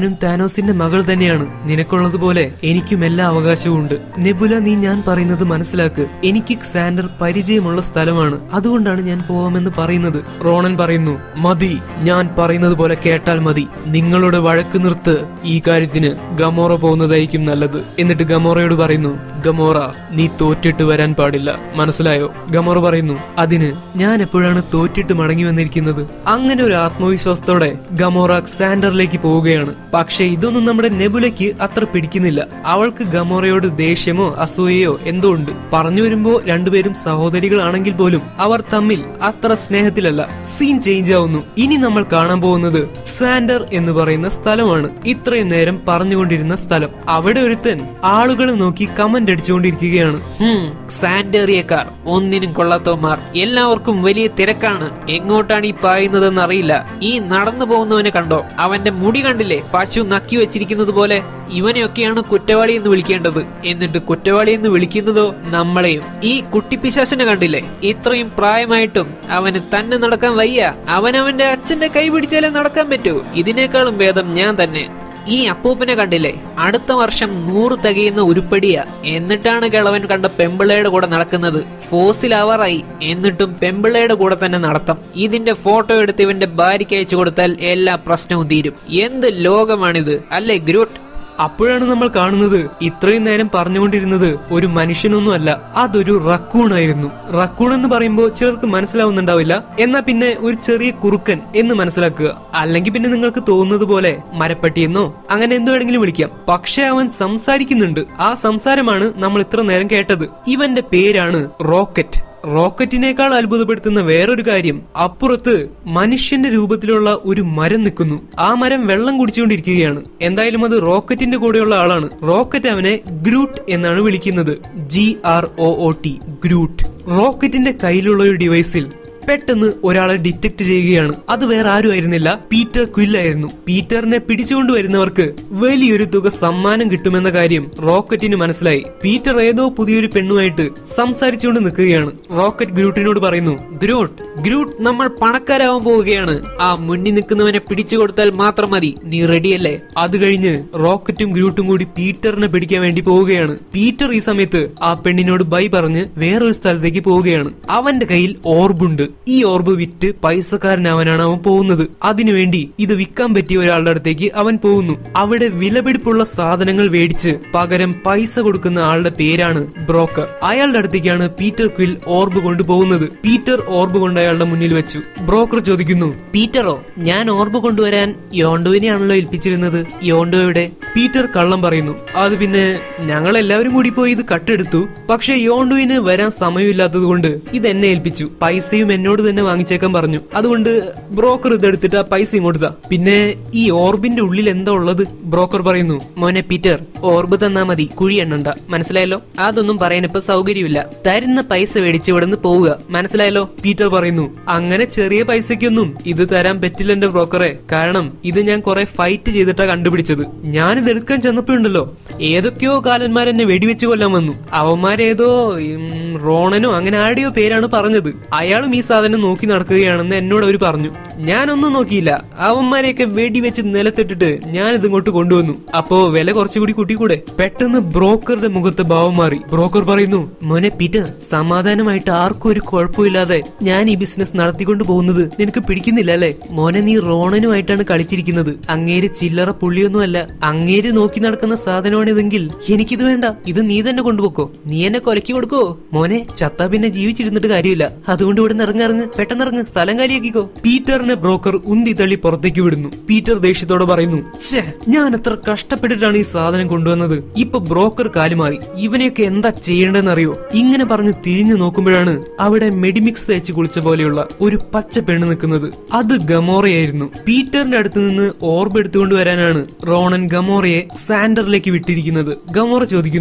ഞാനും താനോസിന്റെ മകൾ തന്നെയാണ് നിനക്കുള്ളതുപോലെ എനിക്കും എല്ലാ അവകാശവും ഉണ്ട് നെബുല നീ ഞാൻ പറയുന്നത് മനസ്സിലാക്ക് എനിക്ക് സാൻഡർ പരിചയമുള്ള സ്ഥലമാണ് അതുകൊണ്ടാണ് ഞാൻ പോവാമെന്ന് പറയുന്നത് റോണൻ പറയുന്നു മതി ഞാൻ പറയുന്നത് പോലെ കേട്ടാൽ മതി നിങ്ങളുടെ വഴക്ക് നിർത്ത് ഈ കാര്യത്തിന് ഗമോറ പോകുന്നതായിരിക്കും നല്ലത് എന്നിട്ട് ഗമോറയോട് പറയുന്നു ഗമോറ നീ തോറ്റിട്ട് വരാൻ പാടില്ല മനസ്സിലായോ ഗമോറ പറയുന്നു അതിന് ഞാൻ എപ്പോഴാണ് തോറ്റിട്ട് മടങ്ങി വന്നിരിക്കുന്നത് അങ്ങനെ ഒരു ആത്മവിശ്വാസത്തോടെ ഗമോറ സാൻഡറിലേക്ക് പോവുകയാണ് പക്ഷെ ഇതൊന്നും നമ്മുടെ നെബുലയ്ക്ക് അത്ര പിടിക്കുന്നില്ല അവൾക്ക് ഗമോറയോട് ദേഷ്യമോ അസൂയയോ എന്തോ ഉണ്ട് പറഞ്ഞു വരുമ്പോ രണ്ടുപേരും സഹോദരികളാണെങ്കിൽ പോലും അവർ തമ്മിൽ അത്ര സ്നേഹത്തിലല്ല സീൻ ചേഞ്ച് ആവുന്നു ഇനി നമ്മൾ കാണാൻ പോകുന്നത് സാൻഡർ എന്ന് പറയുന്ന സ്ഥലമാണ് ഇത്രയും നേരം പറഞ്ഞുകൊണ്ടിരുന്ന സ്ഥലം അവിടെ ഒരുത്തൻ ആളുകളെ നോക്കി കമന്റ് അടിച്ചുകൊണ്ടിരിക്കുകയാണ് ഹും, സാൻഡേറിയക്കാർ ഒന്നിനും കൊള്ളാത്തവന്മാർ എല്ലാവർക്കും വലിയ തിരക്കാണ് എങ്ങോട്ടാണ് ഈ പായുന്നതെന്ന് അറിയില്ല ഈ നടന്നു പോകുന്നവനെ കണ്ടോ അവന്റെ മുടി കണ്ടില്ലേ പശു നക്കി വെച്ചിരിക്കുന്നത് പോലെ ഇവനെയൊക്കെയാണ് കുറ്റവാളി എന്ന് വിളിക്കേണ്ടത് എന്നിട്ട് കുറ്റവാളി എന്ന് വിളിക്കുന്നതോ നമ്മളെയും ഈ കുട്ടിപ്പിശാശനെ കണ്ടില്ലേ ഇത്രയും പ്രായമായിട്ടും അവന് തന്നെ നടക്കാൻ വയ്യ അവൻ അവന്റെ അച്ഛന്റെ കൈ പിടിച്ചാലേ നടക്കാൻ പറ്റൂ ഇതിനേക്കാളും ഭേദം ഞാൻ തന്നെ ഈ അപ്പൂപ്പനെ കണ്ടില്ലേ അടുത്ത വർഷം നൂറ് തികയുന്ന ഉരുപ്പടിയാ എന്നിട്ടാണ് കിളവൻ കണ്ട പെമ്പിളയുടെ കൂടെ നടക്കുന്നത് ഫോസിലാവാറായി എന്നിട്ടും പെമ്പിളയുടെ കൂടെ തന്നെ നടത്തം ഇതിന്റെ ഫോട്ടോ എടുത്ത് ഇവന്റെ ഭാര്യയ്ക്ക് അയച്ചു കൊടുത്താൽ എല്ലാ പ്രശ്നവും തീരും എന്ത് ലോകമാണിത് അല്ലേ ഗ്രൂട്ട് അപ്പോഴാണ് നമ്മൾ കാണുന്നത് ഇത്രയും നേരം പറഞ്ഞുകൊണ്ടിരുന്നത് ഒരു മനുഷ്യനൊന്നുമല്ല അതൊരു റക്കൂൺ ആയിരുന്നു റക്കൂൺ എന്ന് പറയുമ്പോൾ ചിലർക്ക് മനസ്സിലാവുന്നുണ്ടാവില്ല എന്നാ പിന്നെ ഒരു ചെറിയ കുറുക്കൻ എന്ന് മനസ്സിലാക്കുക അല്ലെങ്കിൽ പിന്നെ നിങ്ങൾക്ക് തോന്നുന്നത് പോലെ മരപ്പട്ടിയെന്നോ അങ്ങനെ എന്ത് വേണമെങ്കിലും വിളിക്കാം പക്ഷെ അവൻ സംസാരിക്കുന്നുണ്ട് ആ സംസാരമാണ് നമ്മൾ ഇത്ര നേരം കേട്ടത് ഇവന്റെ പേരാണ് റോക്കറ്റ് റോക്കറ്റിനേക്കാൾ അത്ഭുതപ്പെടുത്തുന്ന വേറൊരു കാര്യം അപ്പുറത്ത് മനുഷ്യന്റെ രൂപത്തിലുള്ള ഒരു മരം നിൽക്കുന്നു ആ മരം വെള്ളം കുടിച്ചുകൊണ്ടിരിക്കുകയാണ് എന്തായാലും അത് റോക്കറ്റിന്റെ കൂടെയുള്ള ആളാണ് റോക്കറ്റ് അവനെ ഗ്രൂട്ട് എന്നാണ് വിളിക്കുന്നത് G R O O T Groot റോക്കറ്റിന്റെ കയ്യിലുള്ള ഒരു ഡിവൈസിൽ പെട്ടെന്ന് ഒരാളെ ഡിറ്റക്ട് ചെയ്യുകയാണ് അത് വേറെ ആരും ആയിരുന്നില്ല പീറ്റർ ക്വില്ലായിരുന്നു പീറ്ററിനെ പിടിച്ചുകൊണ്ട് വരുന്നവർക്ക് വലിയൊരു തുക സമ്മാനം കിട്ടുമെന്ന കാര്യം റോക്കറ്റിന് മനസ്സിലായി പീറ്റർ ഏതോ പുതിയൊരു പെണ്ണുമായിട്ട് സംസാരിച്ചുകൊണ്ട് നിൽക്കുകയാണ് റോക്കറ്റ് ഗ്രൂട്ടിനോട് പറയുന്നു ഗ്രൂട്ട് ഗ്രൂട്ട് നമ്മൾ പണക്കാരാവാൻ പോവുകയാണ് ആ മുന്നിൽ നിൽക്കുന്നവനെ പിടിച്ചു കൊടുത്താൽ മാത്രം മതി നീ റെഡിയല്ലേ അത് കഴിഞ്ഞ് റോക്കറ്റും ഗ്രൂട്ടും കൂടി പീറ്ററിനെ പിടിക്കാൻ വേണ്ടി പോവുകയാണ് പീറ്റർ ഈ സമയത്ത് ആ പെണ്ണിനോട് ബൈ പറഞ്ഞ് വേറൊരു സ്ഥലത്തേക്ക് പോവുകയാണ് അവന്റെ കയ്യിൽ ഓർബുണ്ട് ഈ ഓർബ് വിറ്റ് പൈസക്കാരനാവാനാണ് അവൻ പോകുന്നത് അതിനുവേണ്ടി ഇത് വിൽക്കാൻ പറ്റിയ ഒരാളുടെ അടുത്തേക്ക് അവൻ പോകുന്നു അവിടെ വിലപിടിപ്പുള്ള സാധനങ്ങൾ മേടിച്ച് പകരം പൈസ കൊടുക്കുന്ന ആളുടെ പേരാണ് ബ്രോക്കർ അയാളുടെ അടുത്തേക്കാണ് പീറ്റർ ക്വിൽ ഓർബ് കൊണ്ടുപോകുന്നത് പീറ്റർ ഓർബ് കൊണ്ട് അയാളുടെ മുന്നിൽ വെച്ചു ബ്രോക്കർ ചോദിക്കുന്നു പീറ്ററോ ഞാൻ ഓർമ്മ കൊണ്ടുവരാൻ യോണ്ടോവിനെയാണല്ലോ ഏൽപ്പിച്ചിരുന്നത് യോണ്ടോയുടെ പീറ്റർ കള്ളം പറയുന്നു അത് പിന്നെ ഞങ്ങൾ എല്ലാവരും കൂടി പോയി ഇത് കട്ടെടുത്തു പക്ഷെ യോണ്ടുവിന് വരാൻ സമയമില്ലാത്തത് കൊണ്ട് ഇത് എന്നെ ഏൽപ്പിച്ചു പൈസയും എന്നോട് തന്നെ വാങ്ങിച്ചേക്കാൻ പറഞ്ഞു അതുകൊണ്ട് ബ്രോക്കർ ഇതെടുത്തിട്ട് ആ പൈസ ഇങ്ങോട്ട് താ പിന്നെ ഈ ഓർബിന്റെ ഉള്ളിൽ എന്താ ഉള്ളത് ബ്രോക്കർ പറയുന്നു മോനെ പീറ്റർ ഓർബ് തന്നാ മതി കുഴി എണ്ണണ്ട മനസ്സിലായല്ലോ അതൊന്നും പറയാൻ ഇപ്പൊ സൗകര്യമില്ല തരുന്ന പൈസ മേടിച്ച് ഇവിടെ നിന്ന് പോവുക മനസ്സിലായല്ലോ പീറ്റർ പറയുന്നു അങ്ങനെ ചെറിയ പൈസയ്ക്കൊന്നും ഇത് തരാൻ പറ്റില്ല എന്റെ ബ്രോക്കറെ കാരണം ഇത് ഞാൻ കുറെ ഫൈറ്റ് ചെയ്തിട്ടാ കണ്ടുപിടിച്ചത് ഞാനിത് എടുക്കാൻ ചെന്നപ്പോഴുണ്ടല്ലോ ഏതൊക്കെയോ കാലന്മാർ എന്നെ വെടിവെച്ച് കൊല്ലാൻ വന്നു അവന്മാരേതോ ഉം, റോണനോ അങ്ങനെ ആരുടെയോ പേരാണ് പറഞ്ഞത് അയാളും ഈ സാധനം നോക്കി നടക്കുകയാണെന്ന് എന്നോട് അവര് പറഞ്ഞു ഞാനൊന്നും നോക്കിയില്ല അവന്മാരെയൊക്കെ വെടിവെച്ച് നിലത്തിട്ടിട്ട് ഞാൻ ഇങ്ങോട്ട് കൊണ്ടുവന്നു അപ്പോ വില കുറച്ചുകൂടി കൂട്ടിക്കൂടെ പെട്ടെന്ന് ബ്രോക്കറുടെ മുഖത്ത് ഭാവം മാറി ബ്രോക്കർ പറയുന്നു മോനെ പീറ്റർ സമാധാനമായിട്ട് ആർക്കും ഒരു കുഴപ്പമില്ലാതെ ഞാൻ ഈ ബിസിനസ് നടത്തിക്കൊണ്ട് പോകുന്നത് നിനക്ക് പിടിക്കുന്നില്ല അല്ലെ മോനെ നീ റോണനുമായിട്ടാണ് കളിച്ചിരിക്കുന്നത് അങ്ങേര് ചില്ലറ പുള്ളിയൊന്നുമല്ല അങ്ങേര് നോക്കി നടക്കുന്ന സാധനമാണ് ഇതെങ്കിൽ എനിക്കിത് വേണ്ട ഇത് നീ തന്നെ കൊണ്ടുപോക്കോ നീ എന്നെ കൊലക്കി കൊടുക്കോ മോനെ ചത്താ പിന്നെ ജീവിച്ചിരുന്നിട്ട് കാര്യമില്ല അതുകൊണ്ട് ഇവിടെ ഇറങ്ങിറങ്ങ് പെട്ടെന്ന് ഇറങ്ങ് സ്ഥലം കാലിയാക്കിക്കോ പീറ്ററിനെ ബ്രോക്കർ ഉന്തി തള്ളി പുറത്തേക്ക് വിടുന്നു പീറ്റർ ദേഷ്യത്തോടെ പറയുന്നു ഛേ ഞാൻ എത്ര കഷ്ടപ്പെട്ടിട്ടാണ് ഈ സാധനം കൊണ്ടുവന്നത് ഇപ്പൊ ബ്രോക്കർ കാലുമാറി ഇവനെയൊക്കെ എന്താ ചെയ്യേണ്ടതെന്നറിയോ ഇങ്ങനെ പറഞ്ഞ് തിരിഞ്ഞു നോക്കുമ്പോഴാണ് അവിടെ മെഡിമിക്സ് തേച്ച് കുളിച്ച പോലെയുള്ള ഒരു പച്ച പെണ്ണ് നിൽക്കുന്നത് അത് ഗമോറയായിരുന്നു പീറ്ററിന്റെ അടുത്ത് നിന്ന് ഓർബ് എടുത്തുകൊണ്ട് വരാനാണ് റോണൻ ഗമോറയെ സാൻഡറിലേക്ക് വിട്ടിരിക്കുന്നത് ഗമോറ ചോദിക്കുന്നു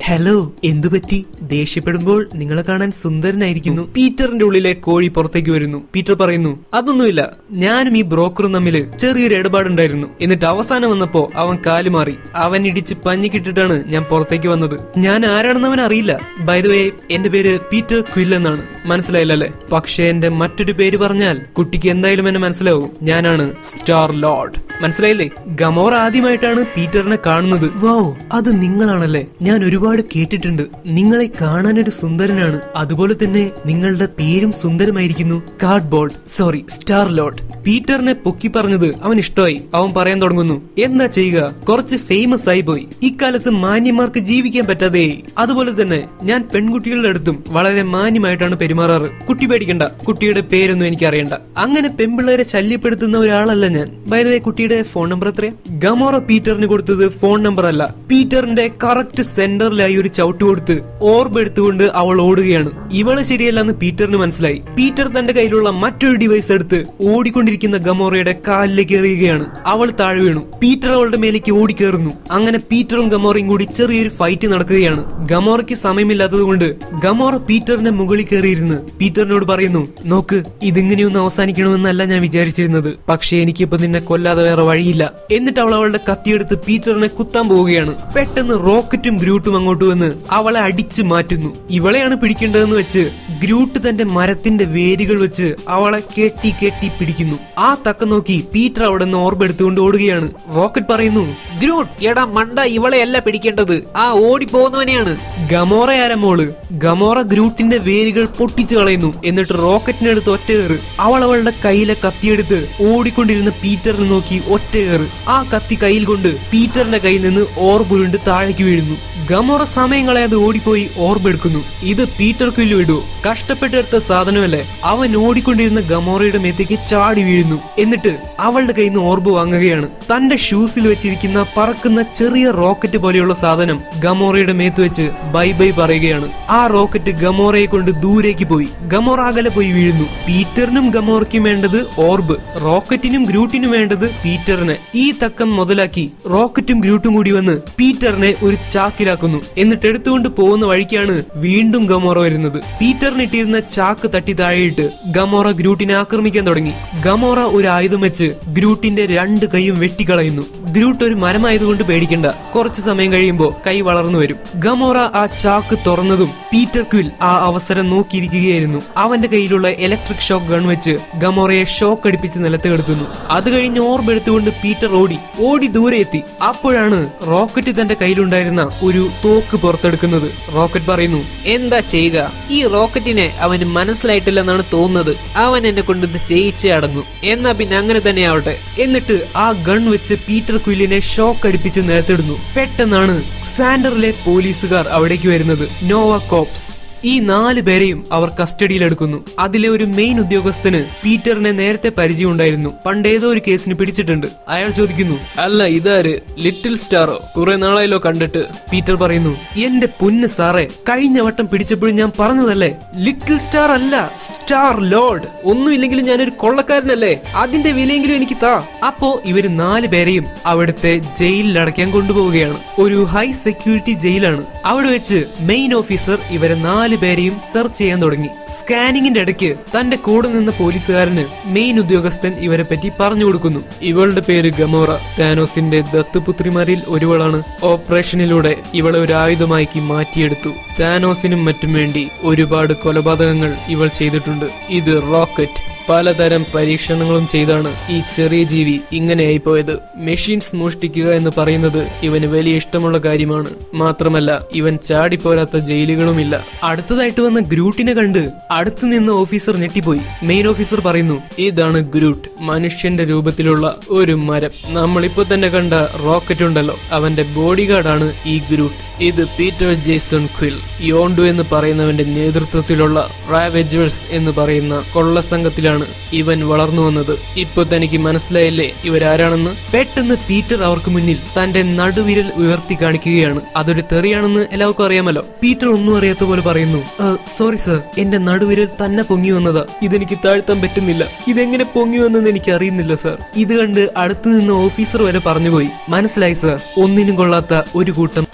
ഹലോ എന്തു പറ്റി ദേഷ്യപ്പെടുമ്പോൾ നിങ്ങളെ കാണാൻ സുന്ദരനായിരിക്കുന്നു പീറ്ററിന്റെ ഉള്ളിലെ കോഴി പുറത്തേക്ക് വരുന്നു പീറ്റർ പറയുന്നു അതൊന്നുമില്ല ഞാനും ഈ ബ്രോക്കറും തമ്മിൽ ചെറിയൊരു ഇടപാടുണ്ടായിരുന്നു എന്നിട്ട് അവസാനം വന്നപ്പോ അവൻ കാലുമാറി അവൻ ഇടിച്ച് പഞ്ഞിക്കിട്ടിട്ടാണ് ഞാൻ പുറത്തേക്ക് വന്നത് ഞാൻ ആരാണെന്ന് അവൻ അറിയില്ല ബൈ ദ വേ എന്റെ പേര് പീറ്റർ ക്വിൽ എന്നാണ് മനസ്സിലായില്ലല്ലേ പക്ഷെ എന്റെ മറ്റൊരു പേര് പറഞ്ഞാൽ കുട്ടിക്ക് എന്തായാലും എന്നെ മനസ്സിലാവും ഞാനാണ് സ്റ്റാർ ലോർഡ് മനസ്സിലായില്ലേ ഗമോർ ആദ്യമായിട്ടാണ് പീറ്ററിനെ കാണുന്നത് വോ അത് നിങ്ങളാണല്ലേ ഞാൻ ഒരുപാട് കേട്ടിട്ടുണ്ട് നിങ്ങളെ കാണാൻ ഒരു സുന്ദരനാണ് അതുപോലെ തന്നെ നിങ്ങളുടെ പേരും സുന്ദരമായിരിക്കുന്നു കാർഡ്ബോർഡ് സോറി സ്റ്റാർ ലോർഡ് പീറ്ററിനെ പൊക്കി പറഞ്ഞത് അവൻ ഇഷ്ടമായി അവൻ പറയാൻ തുടങ്ങുന്നു എന്താ ചെയ്യുക കുറച്ച് ഫേമസ് ആയി പോയി ഇക്കാലത്ത് മാന്യന്മാർക്ക് ജീവിക്കാൻ പറ്റാതെ അതുപോലെ തന്നെ ഞാൻ പെൺകുട്ടികളുടെ അടുത്തും വളരെ മാന്യമായിട്ടാണ് പെരുമാറാറ് കുട്ടി പേടിക്കണ്ട കുട്ടിയുടെ പേരൊന്നും എനിക്ക് അറിയണ്ട അങ്ങനെ പെൺപിള്ളേരെ ശല്യപ്പെടുത്തുന്ന ഒരാളല്ല ഞാൻ വേ കുട്ടിയുടെ ഫോൺ നമ്പർ എത്രയാ ഗമോറ പീറ്ററിന് കൊടുത്തത് ഫോൺ നമ്പർ അല്ല പീറ്ററിന്റെ കറക്റ്റ് സെന്ററിലായി ഒരു ചവിട്ട് കൊടുത്ത് ഓർബ് എടുത്തുകൊണ്ട് അവൾ ഓടുകയാണ് ഇവള് ശരിയല്ലെന്ന് പീറ്ററിന് മനസ്സിലായി പീറ്റർ തന്റെ കയ്യിലുള്ള മറ്റൊരു ഡിവൈസ് എടുത്ത് ഓടിക്കൊണ്ടിരിക്കുന്ന ഗമോറയുടെ കാലിലേക്ക് എറിയുകയാണ് അവൾ താഴെ വീണു പീറ്റർ അവളുടെ മേലേക്ക് ഓടിക്കേറുന്നു അങ്ങനെ പീറ്ററും ഗമോറയും കൂടി ചെറിയൊരു ഫൈറ്റ് നടക്കുകയാണ് ഗമോറയ്ക്ക് സമയമില്ലാത്തത് കൊണ്ട് ഗമോറ പീറ്ററിന്റെ മുകളിൽ കയറിയിരുന്ന് പീറ്ററിനോട് പറയുന്നു നോക്ക് ഇതിങ്ങനെയൊന്നും അവസാനിക്കണമെന്നല്ല ഞാൻ വിചാരിച്ചിരുന്നത് പക്ഷേ എനിക്കിപ്പോ നിന്നെ കൊല്ലാതെ വേറെ വഴിയില്ല എന്നിട്ട് അവൾ അവളുടെ കത്തിയെടുത്ത് പീറ്ററിനെ കുത്താൻ പോവുകയാണ് പെട്ടെന്ന് റോക്കറ്റും ഗ്രൂട്ടും അങ്ങോട്ട് വന്ന് അവളെ അടിച്ചു മാറ്റുന്നു ഇവളെയാണ് പിടിക്കേണ്ടതെന്ന് വെച്ച് ഗ്രൂട്ട് തന്റെ മരത്തിന്റെ വേരുകൾ വെച്ച് അവളെ കെട്ടി കെട്ടി പിടിക്കുന്നു ആ തക്ക നോക്കി പീറ്റർ അവിടെ നിന്ന് ഓർബ് എടുത്തുകൊണ്ട് ഓടുകയാണ് റോക്കറ്റ് പറയുന്നു ഗ്രൂട്ട് എടാ മണ്ട ഇവളെയല്ല പിടിക്കേണ്ടത് ആ ഓടി പോകുന്നവനെയാണ് ഗമോറ ആര മോള് ഗമോറ ഗ്രൂട്ടിന്റെ വേരുകൾ പൊട്ടിച്ചു കളയുന്നു എന്നിട്ട് റോക്കറ്റിനെടുത്ത് ഒറ്റയേറ് അവൾ അവളുടെ കയ്യിലെ കത്തിയെടുത്ത് ഓടിക്കൊണ്ടിരുന്ന പീറ്ററിനെ നോക്കി ഒറ്റയേറ് ആ കത്തി കയ്യിൽ കൊണ്ട് പീറ്ററിന്റെ കയ്യിൽ നിന്ന് ഓർബുരുണ്ട് താഴേക്ക് വീഴുന്നു ഗമോറ സമയം കളയാതെ ഓടിപ്പോയി ഓർബ് എടുക്കുന്നു ഇത് പീറ്റർ ക്വില്ല് വിടൂ കഷ്ടപ്പെട്ടെടുത്ത സാധനമല്ലേ അവൻ ഓടിക്കൊണ്ടിരുന്ന ഗമോറയുടെ മേത്തേക്ക് ചാടി വീഴുന്നു എന്നിട്ട് അവളുടെ കയ്യിൽ നിന്ന് ഓർബ് വാങ്ങുകയാണ് തന്റെ ഷൂസിൽ വെച്ചിരിക്കുന്ന പറക്കുന്ന ചെറിയ റോക്കറ്റ് പോലെയുള്ള സാധനം ഗമോറയുടെ മേത്ത് വെച്ച് ബൈ ബൈ പറയുകയാണ് ആ റോക്കറ്റ് ഗമോറയെ കൊണ്ട് ദൂരേക്ക് പോയി ഗമോറ അകലെ പോയി വീഴുന്നു പീറ്ററിനും ഗമോറയ്ക്കും വേണ്ടത് ഓർബ് റോക്കറ്റിനും ഗ്രൂട്ടിനും വേണ്ടത് പീറ്ററിനെ ഈ തക്കം മുതലാക്കി റോക്കറ്റും ഗ്രൂട്ടും കൂടി വന്ന് പീറ്ററിനെ ഒരു ചാക്കിലാക്കുന്നു എന്നിട്ട് എടുത്തുകൊണ്ട് പോകുന്ന വഴിക്കാണ് വീണ്ടും ഗമോറ വരുന്നത് പീറ്ററിന് ഇട്ടിരുന്ന ചാക്ക് തട്ടി താഴെയിട്ട് ഗമോറ ഗ്രൂട്ടിനെ ആക്രമിക്കാൻ തുടങ്ങി ഗമോറ ഒരു ആയുധം വെച്ച് ഗ്രൂട്ടിന്റെ രണ്ട് കൈയും വെട്ടിക്കളയുന്നു ഗ്രൂട്ട് ഒരു മരമായതുകൊണ്ട് പേടിക്കണ്ട കുറച്ചു സമയം കഴിയുമ്പോ കൈ വളർന്നു വരും ഗമോറ ആ ചാക്ക് തുറന്നതും പീറ്റർ ക്വിൽ ആ അവസരം നോക്കിയിരിക്കുകയായിരുന്നു അവന്റെ കയ്യിലുള്ള ഇലക്ട്രിക് ഷോക്ക് ഗൺ വെച്ച് ഗമോറയെ ഷോക്ക് അടിപ്പിച്ച് നിലത്ത് കിടത്തുന്നു അത് കഴിഞ്ഞ് ഓർബ് എടുത്തുകൊണ്ട് പീറ്റർ ഓടി ഓടി ദൂരെ എത്തി അപ്പോഴാണ് റോക്കറ്റ് തന്റെ കയ്യിലുണ്ടായിരുന്ന ഒരു തോക്ക് പുറത്തെടുക്കുന്നത് റോക്കറ്റ് പറയുന്നു എന്താ ചെയ്യുക ഈ റോക്കറ്റിനെ അവന് മനസ്സിലായിട്ടില്ലെന്നാണ് തോന്നുന്നത് അവൻ എന്നെ കൊണ്ട് ഇത് ചെയ്യിച്ചേ അടങ്ങും എന്നാ പിന്നെ അങ്ങനെ തന്നെ ആവട്ടെ എന്നിട്ട് ആ ഗൺ വെച്ച് പീറ്റർ ക്വില്ലിനെ ഷോക്ക് അടിപ്പിച്ച് നിലത്തിടുന്നു പെട്ടെന്നാണ് സാൻഡറിലെ പോലീസുകാർ അവിടേക്ക് വരുന്നത് നോവ കോപ്സ് ഈ നാല് പേരെയും അവർ കസ്റ്റഡിയിലെടുക്കുന്നു അതിലെ ഒരു മെയിൻ ഉദ്യോഗസ്ഥന് പീറ്ററിനെ നേരത്തെ പരിചയമുണ്ടായിരുന്നു പണ്ടേതോ ഒരു കേസിന് പിടിച്ചിട്ടുണ്ട് അയാൾ ചോദിക്കുന്നു അല്ല ഇതാര് ലിറ്റിൽ സ്റ്റാറോ കുറെ നാളായല്ലോ കണ്ടിട്ട് പീറ്റർ പറയുന്നു എന്റെ പൊന്ന് സാറേ കഴിഞ്ഞ വട്ടം പിടിച്ചപ്പോഴും ഞാൻ പറഞ്ഞതല്ലേ ലിറ്റിൽ സ്റ്റാർ അല്ല സ്റ്റാർ ലോർഡ് ഒന്നുമില്ലെങ്കിലും ഞാനൊരു കൊള്ളക്കാരനല്ലേ അതിന്റെ വിലയെങ്കിലും എനിക്ക് താ അപ്പോ ഇവര് നാല് പേരെയും അവിടുത്തെ ജയിലിൽ അടയ്ക്കാൻ കൊണ്ടുപോവുകയാണ് ഒരു ഹൈ സെക്യൂരിറ്റി ജയിലാണ് അവിടെ വെച്ച് മെയിൻ ഓഫീസർ ഇവരെ നാല് പേരെയും സെർച്ച് ചെയ്യാൻ തുടങ്ങി സ്കാനിങ്ങിന്റെ ഇടയ്ക്ക് തന്റെ കൂടെ നിന്ന പോലീസുകാരന് മെയിൻ ഉദ്യോഗസ്ഥൻ ഇവരെ പറ്റി പറഞ്ഞു കൊടുക്കുന്നു ഇവളുടെ പേര് ഗമോറ താനോസിന്റെ ദത്തുപുത്രിമാരിൽ ഒരുവളാണ് ഓപ്പറേഷനിലൂടെ ഇവളെ ഒരു ആയുധമാക്കി മാറ്റിയെടുത്തു താനോസിനും മറ്റും വേണ്ടി ഒരുപാട് കൊലപാതകങ്ങൾ ഇവൾ ചെയ്തിട്ടുണ്ട് ഇത് റോക്കറ്റ് പലതരം പരീക്ഷണങ്ങളും ചെയ്താണ് ഈ ചെറിയ ജീവി ഇങ്ങനെയായി പോയത് മെഷീൻസ് മോഷ്ടിക്കുക എന്ന് പറയുന്നത് ഇവന് വലിയ ഇഷ്ടമുള്ള കാര്യമാണ് മാത്രമല്ല ഇവൻ ചാടിപ്പോരാത്ത ജയിലുകളുമില്ല അടുത്തതായിട്ട് വന്ന ഗ്രൂട്ടിനെ കണ്ട് അടുത്ത് നിന്ന ഓഫീസർ ഞെട്ടിപ്പോയി മെയിൻ ഓഫീസർ പറയുന്നു ഇതാണ് ഗ്രൂട്ട് മനുഷ്യന്റെ രൂപത്തിലുള്ള ഒരു മരം നമ്മളിപ്പോ തന്നെ കണ്ട റോക്കറ്റ് ഉണ്ടല്ലോ അവന്റെ ബോഡി ഗാർഡാണ് ഈ ഗ്രൂട്ട് ഇത് പീറ്റർ ജേസൺ ക്വിൽ യോണ്ടു എന്ന് പറയുന്നവന്റെ നേതൃത്വത്തിലുള്ള റാവേജേഴ്സ് എന്ന് പറയുന്ന കൊള്ളസംഘത്തിലാണ് ഇവൻ വളർന്നു വന്നത് ഇപ്പൊ തനിക്ക് മനസ്സിലായില്ലേ ഇവരാരാണെന്ന് പെട്ടെന്ന് പീറ്റർ അവർക്ക് മുന്നിൽ തന്റെ നടുവിരൽ ഉയർത്തി കാണിക്കുകയാണ് അതൊരു തെറിയാണെന്ന് എല്ലാവർക്കും അറിയാമല്ലോ പീറ്റർ ഒന്നും അറിയാത്ത പോലെ പറയുന്നു സോറി സർ എന്റെ നടുവിരൽ തന്നെ പൊങ്ങി വന്നതാ ഇതെനിക്ക് താഴ്ത്താൻ പറ്റുന്നില്ല ഇതെങ്ങനെ പൊങ്ങി വന്നെന്ന് എനിക്ക് അറിയുന്നില്ല സർ ഇത് കണ്ട് അടുത്തു നിന്ന് ഓഫീസർ വരെ പറഞ്ഞുപോയി മനസ്സിലായി സർ ഒന്നിനും കൊള്ളാത്ത ഒരു കൂട്ടം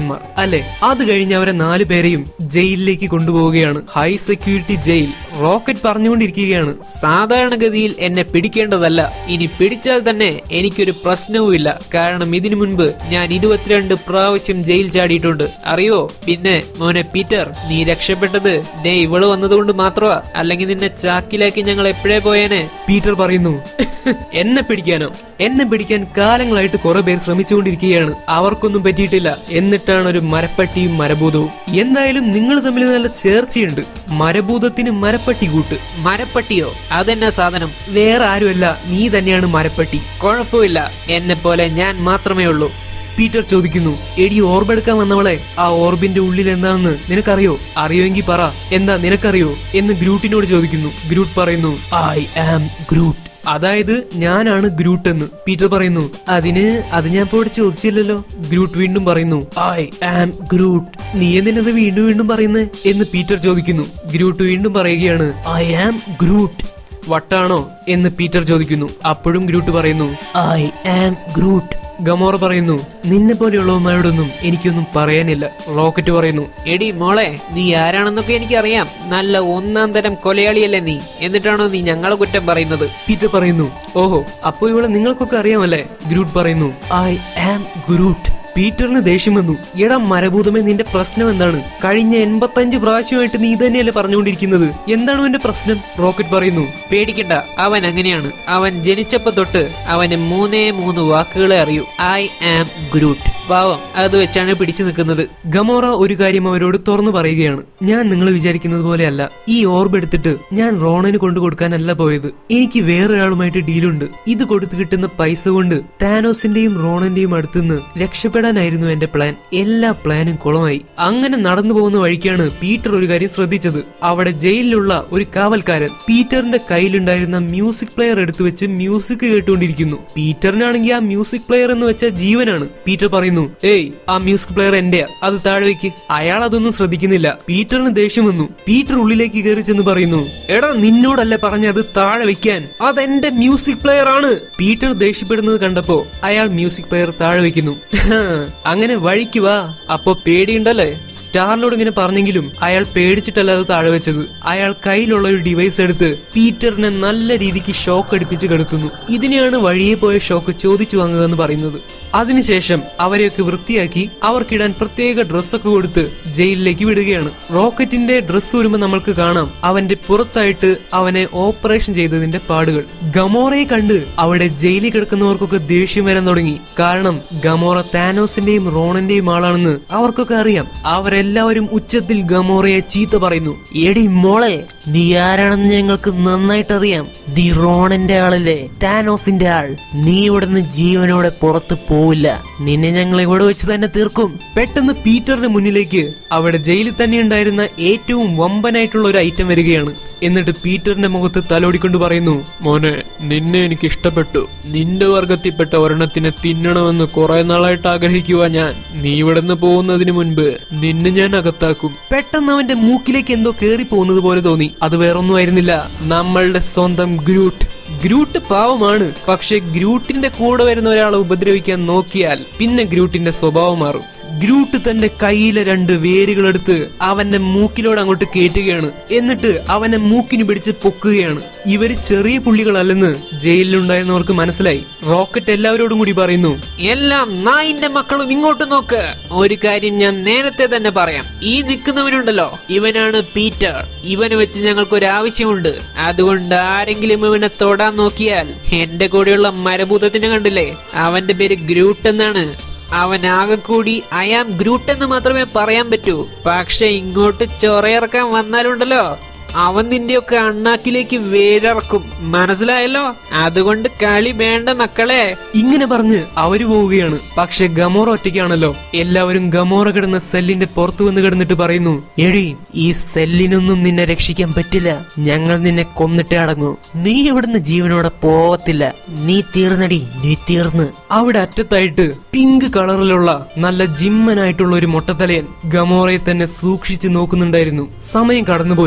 പൈലറ്റുമാർ അല്ലെ അത് കഴിഞ്ഞ് അവരെ നാലു പേരെയും ജയിലിലേക്ക് കൊണ്ടുപോവുകയാണ് ഹൈ സെക്യൂരിറ്റി ജയിൽ റോക്കറ്റ് പറഞ്ഞുകൊണ്ടിരിക്കുകയാണ് സാധാരണഗതിയിൽ എന്നെ പിടിക്കേണ്ടതല്ല ഇനി പിടിച്ചാൽ തന്നെ എനിക്കൊരു പ്രശ്നവുമില്ല കാരണം ഇതിനു മുൻപ് ഞാൻ ഇരുപത്തിരണ്ട് പ്രാവശ്യം ജയിൽ ചാടിയിട്ടുണ്ട് അറിയോ പിന്നെ മോനെ പീറ്റർ നീ രക്ഷപ്പെട്ടത് ദേ ഇവള് വന്നതുകൊണ്ട് മാത്രമാ അല്ലെങ്കിൽ നിന്നെ ചാക്കിലാക്കി ഞങ്ങൾ എപ്പോഴേ പോയേനെ പീറ്റർ പറയുന്നു എന്നെ പിടിക്കാനോ എന്നെ പിടിക്കാൻ കാലങ്ങളായിട്ട് കുറെ പേർ ശ്രമിച്ചുകൊണ്ടിരിക്കുകയാണ് അവർക്കൊന്നും പറ്റിയിട്ടില്ല എന്നിട്ടാണ് ഒരു മരപ്പട്ടിയും മരഭൂതവും എന്തായാലും നിങ്ങൾ തമ്മിൽ നല്ല ചേർച്ചയുണ്ട് മരഭൂതത്തിന് മരപ്പട്ടി കൂട്ട് മരപ്പട്ടിയോ അതെന്നാ സാധനം വേറെ ആരുമല്ല നീ തന്നെയാണ് മരപ്പട്ടി കുഴപ്പമില്ല എന്നെ പോലെ ഞാൻ മാത്രമേ ഉള്ളൂ പീറ്റർ ചോദിക്കുന്നു എടി ഓർബ് എടുക്കാൻ വന്നവളെ ആ ഓർബിന്റെ ഉള്ളിൽ എന്താണെന്ന് നിനക്കറിയോ അറിയുമെങ്കിൽ പറ എന്താ നിനക്കറിയോ എന്ന് ഗ്രൂട്ടിനോട് ചോദിക്കുന്നു ഗ്രൂട്ട് പറയുന്നു ഐ ആം ഗ്രൂട്ട് അതായത് ഞാനാണ് ഗ്രൂട്ട് എന്ന് പീറ്റർ പറയുന്നു അതിന് അത് ഞാൻ ഇപ്പോൾ ഇവിടെ ചോദിച്ചില്ലല്ലോ ഗ്രൂട്ട് വീണ്ടും പറയുന്നു ഐ ആം ഗ്രൂട്ട് നീ എന്തിനത് വീണ്ടും വീണ്ടും പറയുന്നത് എന്ന് പീറ്റർ ചോദിക്കുന്നു ഗ്രൂട്ട് വീണ്ടും പറയുകയാണ് ഐ ആം ഗ്രൂട്ട് വട്ടാണോ എന്ന് പീറ്റർ ചോദിക്കുന്നു അപ്പോഴും ഗ്രൂട്ട് പറയുന്നു ഐ ആം ഗ്രൂട്ട് ഗമോറ പറയുന്നു നിന്നെ പോലെയുള്ളവന്മാരോടൊന്നും എനിക്കൊന്നും പറയാനില്ല റോക്കറ്റ് പറയുന്നു എടി മോളെ നീ ആരാണെന്നൊക്കെ എനിക്കറിയാം നല്ല ഒന്നാം തരം കൊലയാളിയല്ലേ നീ എന്നിട്ടാണോ നീ ഞങ്ങളെ കുറ്റം പറയുന്നത് പീറ്റർ പറയുന്നു ഓഹോ അപ്പോ ഇവിടെ നിങ്ങൾക്കൊക്കെ അറിയാമല്ലേ ഗ്രൂട്ട് പറയുന്നു ഐ ആം ഗ്രൂട്ട് പീറ്ററിന് ദേഷ്യം വന്നു എടാ മരഭൂതമേ നിന്റെ പ്രശ്നം എന്താണ് കഴിഞ്ഞ എൺപത്തഞ്ച് പ്രാവശ്യമായിട്ട് നീ തന്നെയല്ലേ പറഞ്ഞുകൊണ്ടിരിക്കുന്നത് എന്താണ് എന്റെ പ്രശ്നം റോക്കറ്റ് പറയുന്നു പേടിക്കണ്ട അവൻ അങ്ങനെയാണ് അവൻ ജനിച്ചപ്പോ തൊട്ട് അവന് മൂന്നേ മൂന്ന് വാക്കുകളെ അറിയൂ ഐ ആം ഗ്രൂട്ട് പാവം അത് വെച്ചാണ് പിടിച്ചു നിൽക്കുന്നത് ഗമോറ ഒരു കാര്യം അവരോട് തുറന്നു പറയുകയാണ് ഞാൻ നിങ്ങൾ വിചാരിക്കുന്നത് പോലെയല്ല ഈ ഓർബ് എടുത്തിട്ട് ഞാൻ റോണന് കൊണ്ടു കൊടുക്കാനല്ല പോയത് എനിക്ക് വേറൊരാളുമായിട്ട് ഡീലുണ്ട് ഇത് കൊടുത്തു കിട്ടുന്ന പൈസ കൊണ്ട് താനോസിന്റെയും റോണന്റെയും അടുത്തുനിന്ന് രക്ഷപ്പെടാനായിരുന്നു എന്റെ പ്ലാൻ എല്ലാ പ്ലാനും കുളമായി അങ്ങനെ നടന്നു പോകുന്ന വഴിക്കാണ് പീറ്റർ ഒരു കാര്യം ശ്രദ്ധിച്ചത് അവിടെ ജയിലിലുള്ള ഒരു കാവൽക്കാരൻ പീറ്ററിന്റെ കയ്യിലുണ്ടായിരുന്ന മ്യൂസിക് പ്ലെയർ എടുത്തു വെച്ച് മ്യൂസിക് കേട്ടുകൊണ്ടിരിക്കുന്നു പീറ്ററിനാണെങ്കിൽ ആ മ്യൂസിക് പ്ലെയർ എന്ന് വെച്ച ജീവനാണ് പീറ്റർ പറയുന്നു ഏയ് ആ മ്യൂസിക് പ്ലെയർ എന്റെയാ അത് താഴെ വെക്ക് അയാൾ അതൊന്നും ശ്രദ്ധിക്കുന്നില്ല പീറ്ററിന് ദേഷ്യം വന്നു പീറ്റർ ഉള്ളിലേക്ക് കയറി ചെന്ന് പറയുന്നു എടാ നിന്നോടല്ലേ പറഞ്ഞത് താഴെ വെക്കാൻ അതെന്റെ മ്യൂസിക് പ്ലെയർ ആണ് പീറ്റർ ദേഷ്യപ്പെടുന്നത് കണ്ടപ്പോ അയാൾ മ്യൂസിക് പ്ലെയർ താഴെ വെക്കുന്നു അങ്ങനെ വഴിക്ക് വാ അപ്പൊ പേടിയുണ്ടല്ലേ സ്റ്റാറിനോട് ഇങ്ങനെ പറഞ്ഞെങ്കിലും അയാൾ പേടിച്ചിട്ടല്ല അത് താഴെ വെച്ചത് അയാൾ കയ്യിലുള്ള ഒരു ഡിവൈസ് എടുത്ത് പീറ്ററിനെ നല്ല രീതിക്ക് ഷോക്ക് അടിപ്പിച്ച് കെടുത്തുന്നു ഇതിനെയാണ് വഴിയെ പോയ ഷോക്ക് ചോദിച്ചു വാങ്ങുക എന്ന് പറയുന്നത് അതിനുശേഷം അവരെയൊക്കെ വൃത്തിയാക്കി അവർക്കിടാൻ പ്രത്യേക ഡ്രസ്സൊക്കെ കൊടുത്ത് ജയിലിലേക്ക് വിടുകയാണ് റോക്കറ്റിന്റെ ഡ്രസ്സ് വരുമ്പോ നമ്മൾക്ക് കാണാം അവന്റെ പുറത്തായിട്ട് അവനെ ഓപ്പറേഷൻ ചെയ്തതിന്റെ പാടുകൾ ഗമോറയെ കണ്ട് അവിടെ ജയിലിൽ കിടക്കുന്നവർക്കൊക്കെ ദേഷ്യം വരാൻ തുടങ്ങി കാരണം ഗമോറ താനോസിന്റെയും റോണന്റെയും ആളാണെന്ന് അവർക്കൊക്കെ അറിയാം അവരെല്ലാവരും ഉച്ചത്തിൽ ഗമോറയെ ചീത്ത പറയുന്നു എടി മോളെ നീ ആരാണെന്ന് ഞങ്ങൾക്ക് നന്നായിട്ട് അറിയാം നീ റോണന്റെ ആളല്ലേ താനോസിന്റെ ആൾ നീ ഇവിടുന്ന് ജീവനോടെ പുറത്ത് പോവില്ല നിന്നെ ഞങ്ങൾ ഇവിടെ വെച്ച് തന്നെ തീർക്കും പെട്ടെന്ന് പീറ്ററിന്റെ മുന്നിലേക്ക് അവിടെ ജയിലിൽ തന്നെ ഉണ്ടായിരുന്ന ഏറ്റവും വമ്പനായിട്ടുള്ള ഒരു ഐറ്റം വരികയാണ് എന്നിട്ട് പീറ്ററിന്റെ മുഖത്ത് തലോടിക്കൊണ്ട് പറയുന്നു മോനെ നിന്നെ എനിക്ക് ഇഷ്ടപ്പെട്ടു നിന്റെ വർഗത്തിൽപ്പെട്ട ഒരെണ്ണത്തിനെ തിന്നണമെന്ന് കുറെ നാളായിട്ട് ആഗ്രഹിക്കുക ഞാൻ നീ ഇവിടുന്ന് പോകുന്നതിന് മുൻപ് നിന്നെ ഞാൻ അകത്താക്കും പെട്ടെന്ന് അവന്റെ മൂക്കിലേക്ക് എന്തോ കേറി പോകുന്നത് പോലെ തോന്നി അത് വേറൊന്നുമായിരുന്നില്ല നമ്മളുടെ സ്വന്തം ഗ്രൂട്ട് ഗ്രൂട്ട് പാവമാണ് പക്ഷെ ഗ്രൂട്ടിന്റെ കൂടെ വരുന്ന ഒരാളെ ഉപദ്രവിക്കാൻ നോക്കിയാൽ പിന്നെ ഗ്രൂട്ടിന്റെ സ്വഭാവം മാറും ഗ്രൂട്ട് തന്റെ കയ്യിലെ രണ്ട് വേരുകളെടുത്ത് അവന്റെ മൂക്കിലോട് അങ്ങോട്ട് കേറ്റുകയാണ് എന്നിട്ട് അവനെ മൂക്കിന് പിടിച്ച് പൊക്കുകയാണ് ഇവര് ചെറിയ പുള്ളികളല്ലെന്ന് ജയിലിലുണ്ടായിരുന്നവർക്ക് മനസ്സിലായി റോക്കറ്റ് എല്ലാവരോടും കൂടി പറയുന്നു എല്ലാ നായിന്റെ മക്കളും ഇങ്ങോട്ട് നോക്ക് ഒരു കാര്യം ഞാൻ നേരത്തെ തന്നെ പറയാം ഈ നിൽക്കുന്നവനുണ്ടല്ലോ ഇവനാണ് പീറ്റർ ഇവന് വെച്ച് ഞങ്ങൾക്ക് ഒരു ആവശ്യമുണ്ട് അതുകൊണ്ട് ആരെങ്കിലും ഇവനെ തൊടാൻ നോക്കിയാൽ എന്റെ കൂടെയുള്ള മരഭൂതത്തിനെ കണ്ടില്ലേ അവന്റെ പേര് ഗ്രൂട്ട് എന്നാണ് അവൻ ആകെ കൂടി ഐ ആം ഗ്രൂട്ട് എന്ന് മാത്രമേ പറയാൻ പറ്റൂ പക്ഷെ ഇങ്ങോട്ട് ചൊറയിറക്കാൻ വന്നാലുണ്ടല്ലോ അവൻ നിന്റെയൊക്കെ അണ്ണാക്കിലേക്ക് വേരിറക്കും മനസ്സിലായല്ലോ അതുകൊണ്ട് കളി വേണ്ട മക്കളെ ഇങ്ങനെ പറഞ്ഞ് അവര് പോവുകയാണ് പക്ഷെ ഗമോറ ഒറ്റയ്ക്കാണല്ലോ എല്ലാവരും ഗമോറ കിടന്ന സെല്ലിന്റെ പുറത്തു വന്ന് കിടന്നിട്ട് പറയുന്നു എടി ഈ സെല്ലിനൊന്നും നിന്നെ രക്ഷിക്കാൻ പറ്റില്ല ഞങ്ങൾ നിന്നെ കൊന്നിട്ടേ അടങ്ങൂ നീ ഇവിടുന്ന് ജീവനോടെ പോവത്തില്ല നീ തീർന്നടി നീ തീർന്ന് അവിടെ അറ്റത്തായിട്ട് പിങ്ക് കളറിലുള്ള നല്ല ജിമ്മനായിട്ടുള്ള ഒരു മൊട്ടത്തലയൻ ഗമോറയെ തന്നെ സൂക്ഷിച്ചു നോക്കുന്നുണ്ടായിരുന്നു സമയം കടന്നുപോയി രാത്രി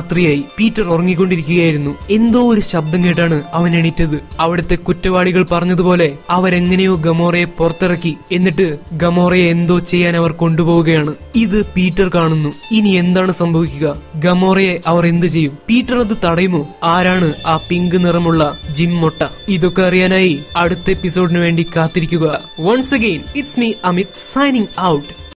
രാത്രിയായി പീറ്റർ ഉറങ്ങിക്കൊണ്ടിരിക്കുകയായിരുന്നു എന്തോ ഒരു ശബ്ദം കേട്ടാണ് അവൻ എണീറ്റത് അവിടുത്തെ കുറ്റവാളികൾ പറഞ്ഞതുപോലെ അവരെങ്ങനെയോ ഗമോറയെ പുറത്തിറക്കി എന്നിട്ട് ഗമോറയെ എന്തോ ചെയ്യാൻ അവർ കൊണ്ടുപോവുകയാണ് ഇത് പീറ്റർ കാണുന്നു ഇനി എന്താണ് സംഭവിക്കുക ഗമോറയെ അവർ എന്ത് ചെയ്യും പീറ്റർ അത് തടയുമോ ആരാണ് ആ പിങ്ക് നിറമുള്ള ജിം മൊട്ട ഇതൊക്കെ അറിയാനായി അടുത്ത എപ്പിസോഡിന് വേണ്ടി കാത്തിരിക്കുക once again it's me Amit signing out